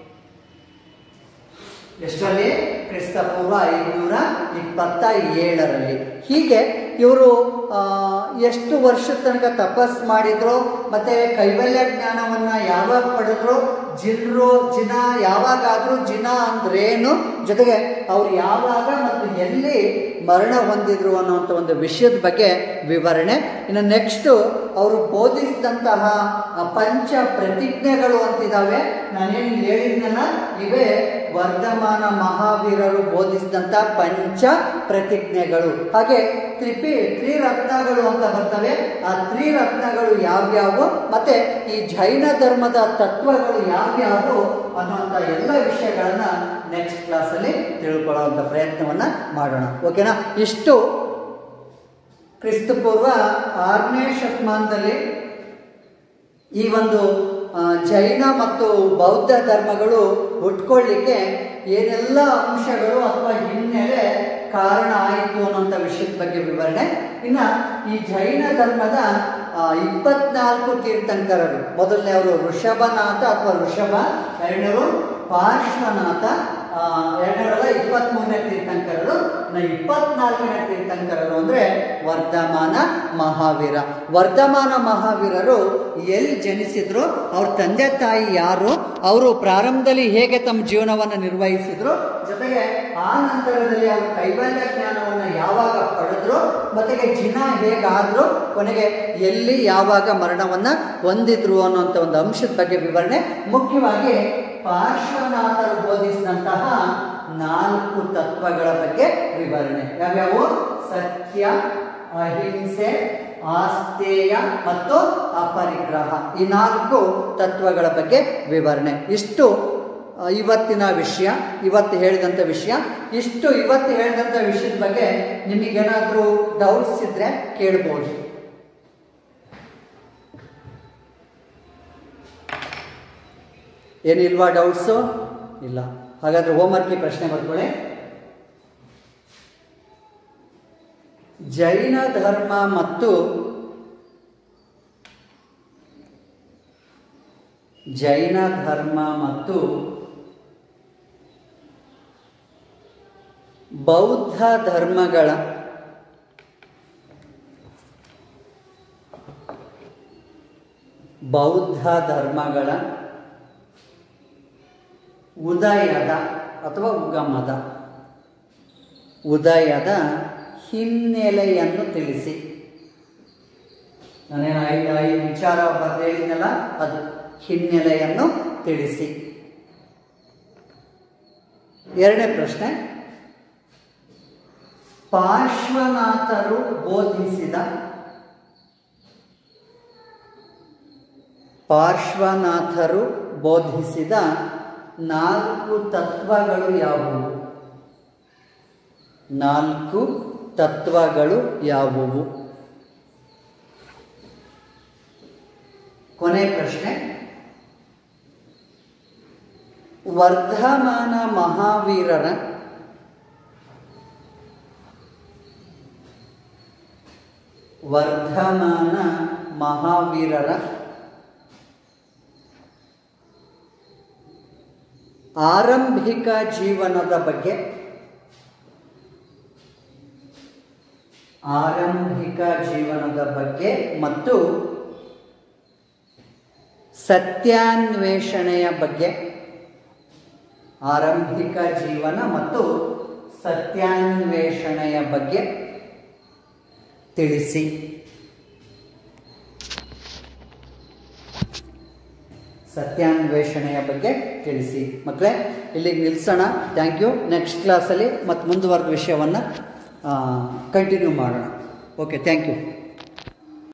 ಎಷ್ಟರಲ್ಲಿ ಕ್ರಿಸ್ತ ಪೂರ್ವ ಐದುನೂರ ಇಪ್ಪತ್ತ ಏಳರಲ್ಲಿ ಹೀಗೆ ಇವರು ಎಷ್ಟು ವರ್ಷದ ತನಕ ತಪಸ್ ಮಾಡಿದ್ರು ಮತ್ತೆ ಕೈವಲ್ಯ ಜ್ಞಾನವನ್ನ ಯಾವಾಗ ಪಡೆದ್ರು ಜಿನ್ರು ಜಿನ ಯಾವಾಗಾದ್ರೂ ಜಿನ ಅಂದ್ರೇನು ಜೊತೆಗೆ ಅವ್ರು ಯಾವಾಗ ಮತ್ತು ಎಲ್ಲಿ ಮರಣ ಹೊಂದಿದ್ರು ಅನ್ನುವಂಥ ಒಂದು ವಿಷಯದ ಬಗ್ಗೆ ವಿವರಣೆ ಇನ್ನು ನೆಕ್ಸ್ಟು ಅವರು ಬೋಧಿಸಿದಂತಹ ಆ ಪಂಚ ಪ್ರತಿಜ್ಞೆಗಳು ಅಂತಿದ್ದಾವೆ ನಾನೇನು ಇಲ್ಲಿ ಹೇಳಿದ್ನಲ್ಲ ಇವೇ ವರ್ಧಮಾನ ಮಹಾವೀರರು ಬೋಧಿಸಿದಂಥ ಪಂಚ ಪ್ರತಿಜ್ಞೆಗಳು ಹಾಗೆ ತ್ರಿಪಿ ತ್ರಿರತ್ನಗಳು ಅಂತ ಬರ್ತವೆ ಆ ತ್ರಿರತ್ನಗಳು ಯಾವ್ಯಾವು ಮತ್ತೆ ಈ ಜೈನ ಧರ್ಮದ ತತ್ವಗಳು ಯಾವ್ಯಾವು ಅನ್ನುವಂಥ ಎಲ್ಲ ವಿಷಯಗಳನ್ನ ನೆಕ್ಸ್ಟ್ ಕ್ಲಾಸಲ್ಲಿ ತಿಳ್ಕೊಳ್ಳುವಂಥ ಪ್ರಯತ್ನವನ್ನ ಮಾಡೋಣ ಓಕೆನಾ ಇಷ್ಟು ಕ್ರಿಸ್ತಪೂರ್ವ ಆರನೇ ಶತಮಾನದಲ್ಲಿ ಈ ಒಂದು ಆ, ಜೈನ ಮತ್ತು ಬೌದ್ಧ ಧರ್ಮಗಳು ಹುಟ್ಕೊಳ್ಳಿಕ್ಕೆ ಏನೆಲ್ಲ ಅಂಶಗಳು ಅಥವಾ ಹಿನ್ನೆಲೆ ಕಾರಣ ಆಯಿತು ಅನ್ನೋಂಥ ವಿಷಯದ ಬಗ್ಗೆ ವಿವರಣೆ ಇನ್ನ ಈ ಜೈನ ಧರ್ಮದ ಆ, ಇಪ್ಪತ್ನಾಲ್ಕು ತೀರ್ಥಂಕರರು ಮೊದಲನೆಯವರು ಋಷಭನಾಥ ಅಥವಾ ಋಷಭ ಎರಡನೇವರು ಪಾರ್ಶ್ವನಾಥ ಆ, ಎರಡನೇವರೆಲ್ಲ ಇಪ್ಪತ್ಮೂರನೇ ತೀರ್ಥಂಕರರು ಇನ್ನು ಇಪ್ಪತ್ನಾಲ್ಕನೇ ತೀರ್ಥಂಕರರು ಅಂದ್ರೆ ವರ್ಧಮಾನ ಮಹಾವೀರ ವರ್ಧಮಾನ ಮಹಾವೀರರು ಎಲ್ಲಿ ಜನಿಸಿದ್ರು ಅವ್ರ ತಂದೆ ತಾಯಿ ಯಾರು ಅವರು ಪ್ರಾರಂಭದಲ್ಲಿ ಹೇಗೆ ತಮ್ಮ ಜೀವನವನ್ನು ನಿರ್ವಹಿಸಿದ್ರು ಜೊತೆಗೆ ಆ ನಂತರದಲ್ಲಿ ಅವರು ಕೈವಲ್ಯ ಜ್ಞಾನವನ್ನು ಯಾವಾಗ ಪಡೆದ್ರು ಮತ್ತೆ ಜಿನ ಹೇಗಾದ್ರು ಕೊನೆಗೆ ಎಲ್ಲಿ ಯಾವಾಗ ಮರಣವನ್ನ ಹೊಂದಿದ್ರು ಅನ್ನುವಂಥ ಒಂದು ಅಂಶದ ಬಗ್ಗೆ ವಿವರಣೆ ಮುಖ್ಯವಾಗಿ ಪಾರ್ಶ್ವನಾಥರು ಬೋಧಿಸಿದಂತಹ ನಾಲ್ಕು ತತ್ವಗಳ ಬಗ್ಗೆ ವಿವರಣೆ ಯಾವ್ಯಾವು ಸತ್ಯ ಅಹಿಂಸೆ ಆಸ್ತೇಯ ಮತ್ತು ಅಪರಿಗ್ರಹ ಈ ನಾಲ್ಕು ತತ್ವಗಳ ಬಗ್ಗೆ ವಿವರಣೆ ಇಷ್ಟು ಆ, ಇವತ್ತಿನ ವಿಷಯ ಇವತ್ತು ಹೇಳಿದಂಥ ವಿಷಯ ಇಷ್ಟು ಇವತ್ತು ಹೇಳಿದಂಥ ವಿಷಯದ ಬಗ್ಗೆ ನಿಮಗೇನಾದರೂ ಡೌಟ್ಸ್ ಇದ್ರೆ ಕೇಳ್ಬೋದು ಏನಿಲ್ವಾ ಡೌಟ್ಸು ಇಲ್ಲ ಹಾಗಾದ್ರೆ ಹೋಮ್ವರ್ಕ್ಗೆ ಪ್ರಶ್ನೆ ಬರ್ಕೊಳ್ಳಿ ಜೈನ ಧರ್ಮ ಮತ್ತು ಜೈನ ಧರ್ಮ ಮತ್ತು ಬೌದ್ಧ ಧರ್ಮಗಳ ಬೌದ್ಧ ಧರ್ಮಗಳ ಉದಯದ ಅಥವಾ ಉಗಮದ ಉದಯದ ಹಿನ್ನೆಲೆಯನ್ನು ತಿಳಿಸಿ ನಾನೇನು ಐದು ಐದು ವಿಚಾರ ಬರೆದೇಳಿದ್ನಲ್ಲ ಅದು ಹಿನ್ನೆಲೆಯನ್ನು ತಿಳಿಸಿ ಎರಡನೇ ಪ್ರಶ್ನೆ ಪಾರ್ಶ್ವನಾಥರು ಬೋಧಿಸಿದ ಪಾರ್ಶ್ವನಾಥರು ಬೋಧಿಸಿದ ನಾಲ್ಕು ತತ್ವಗಳು ಯಾವುವು ನಾಲ್ಕು ತತ್ವಗಳು ಯಾವುವು ಕೊನೆ ಪ್ರಶ್ನೆ ವರ್ಧಮಾನ ಮಹಾವೀರರ ವರ್ಧಮಾನ ಮಹಾವೀರರ ಆರಂಭಿಕ ಜೀವನದ ಬಗ್ಗೆ ಆರಂಭಿಕ ಜೀವನದ ಬಗ್ಗೆ ಮತ್ತು ಸತ್ಯಾನ್ವೇಷಣೆಯ ಬಗ್ಗೆ ಆರಂಭಿಕ ಜೀವನ ಮತ್ತು ಸತ್ಯಾನ್ವೇಷಣೆಯ ಬಗ್ಗೆ ತಿಳಿಸಿ ಸತ್ಯಾನ್ವೇಷಣೆಯ ಬಗ್ಗೆ ತಿಳಿಸಿ ಮಕ್ಕಳೇ ಇಲ್ಲಿಗೆ ನಿಲ್ಲಿಸೋಣ ಥ್ಯಾಂಕ್ ಯು ನೆಕ್ಸ್ಟ್ ಕ್ಲಾಸಲ್ಲಿ ಮತ್ತು ಮುಂದುವರೆದ ವಿಷಯವನ್ನು ಕಂಟಿನ್ಯೂ ಮಾಡೋಣ ಓಕೆ ಥ್ಯಾಂಕ್ ಯು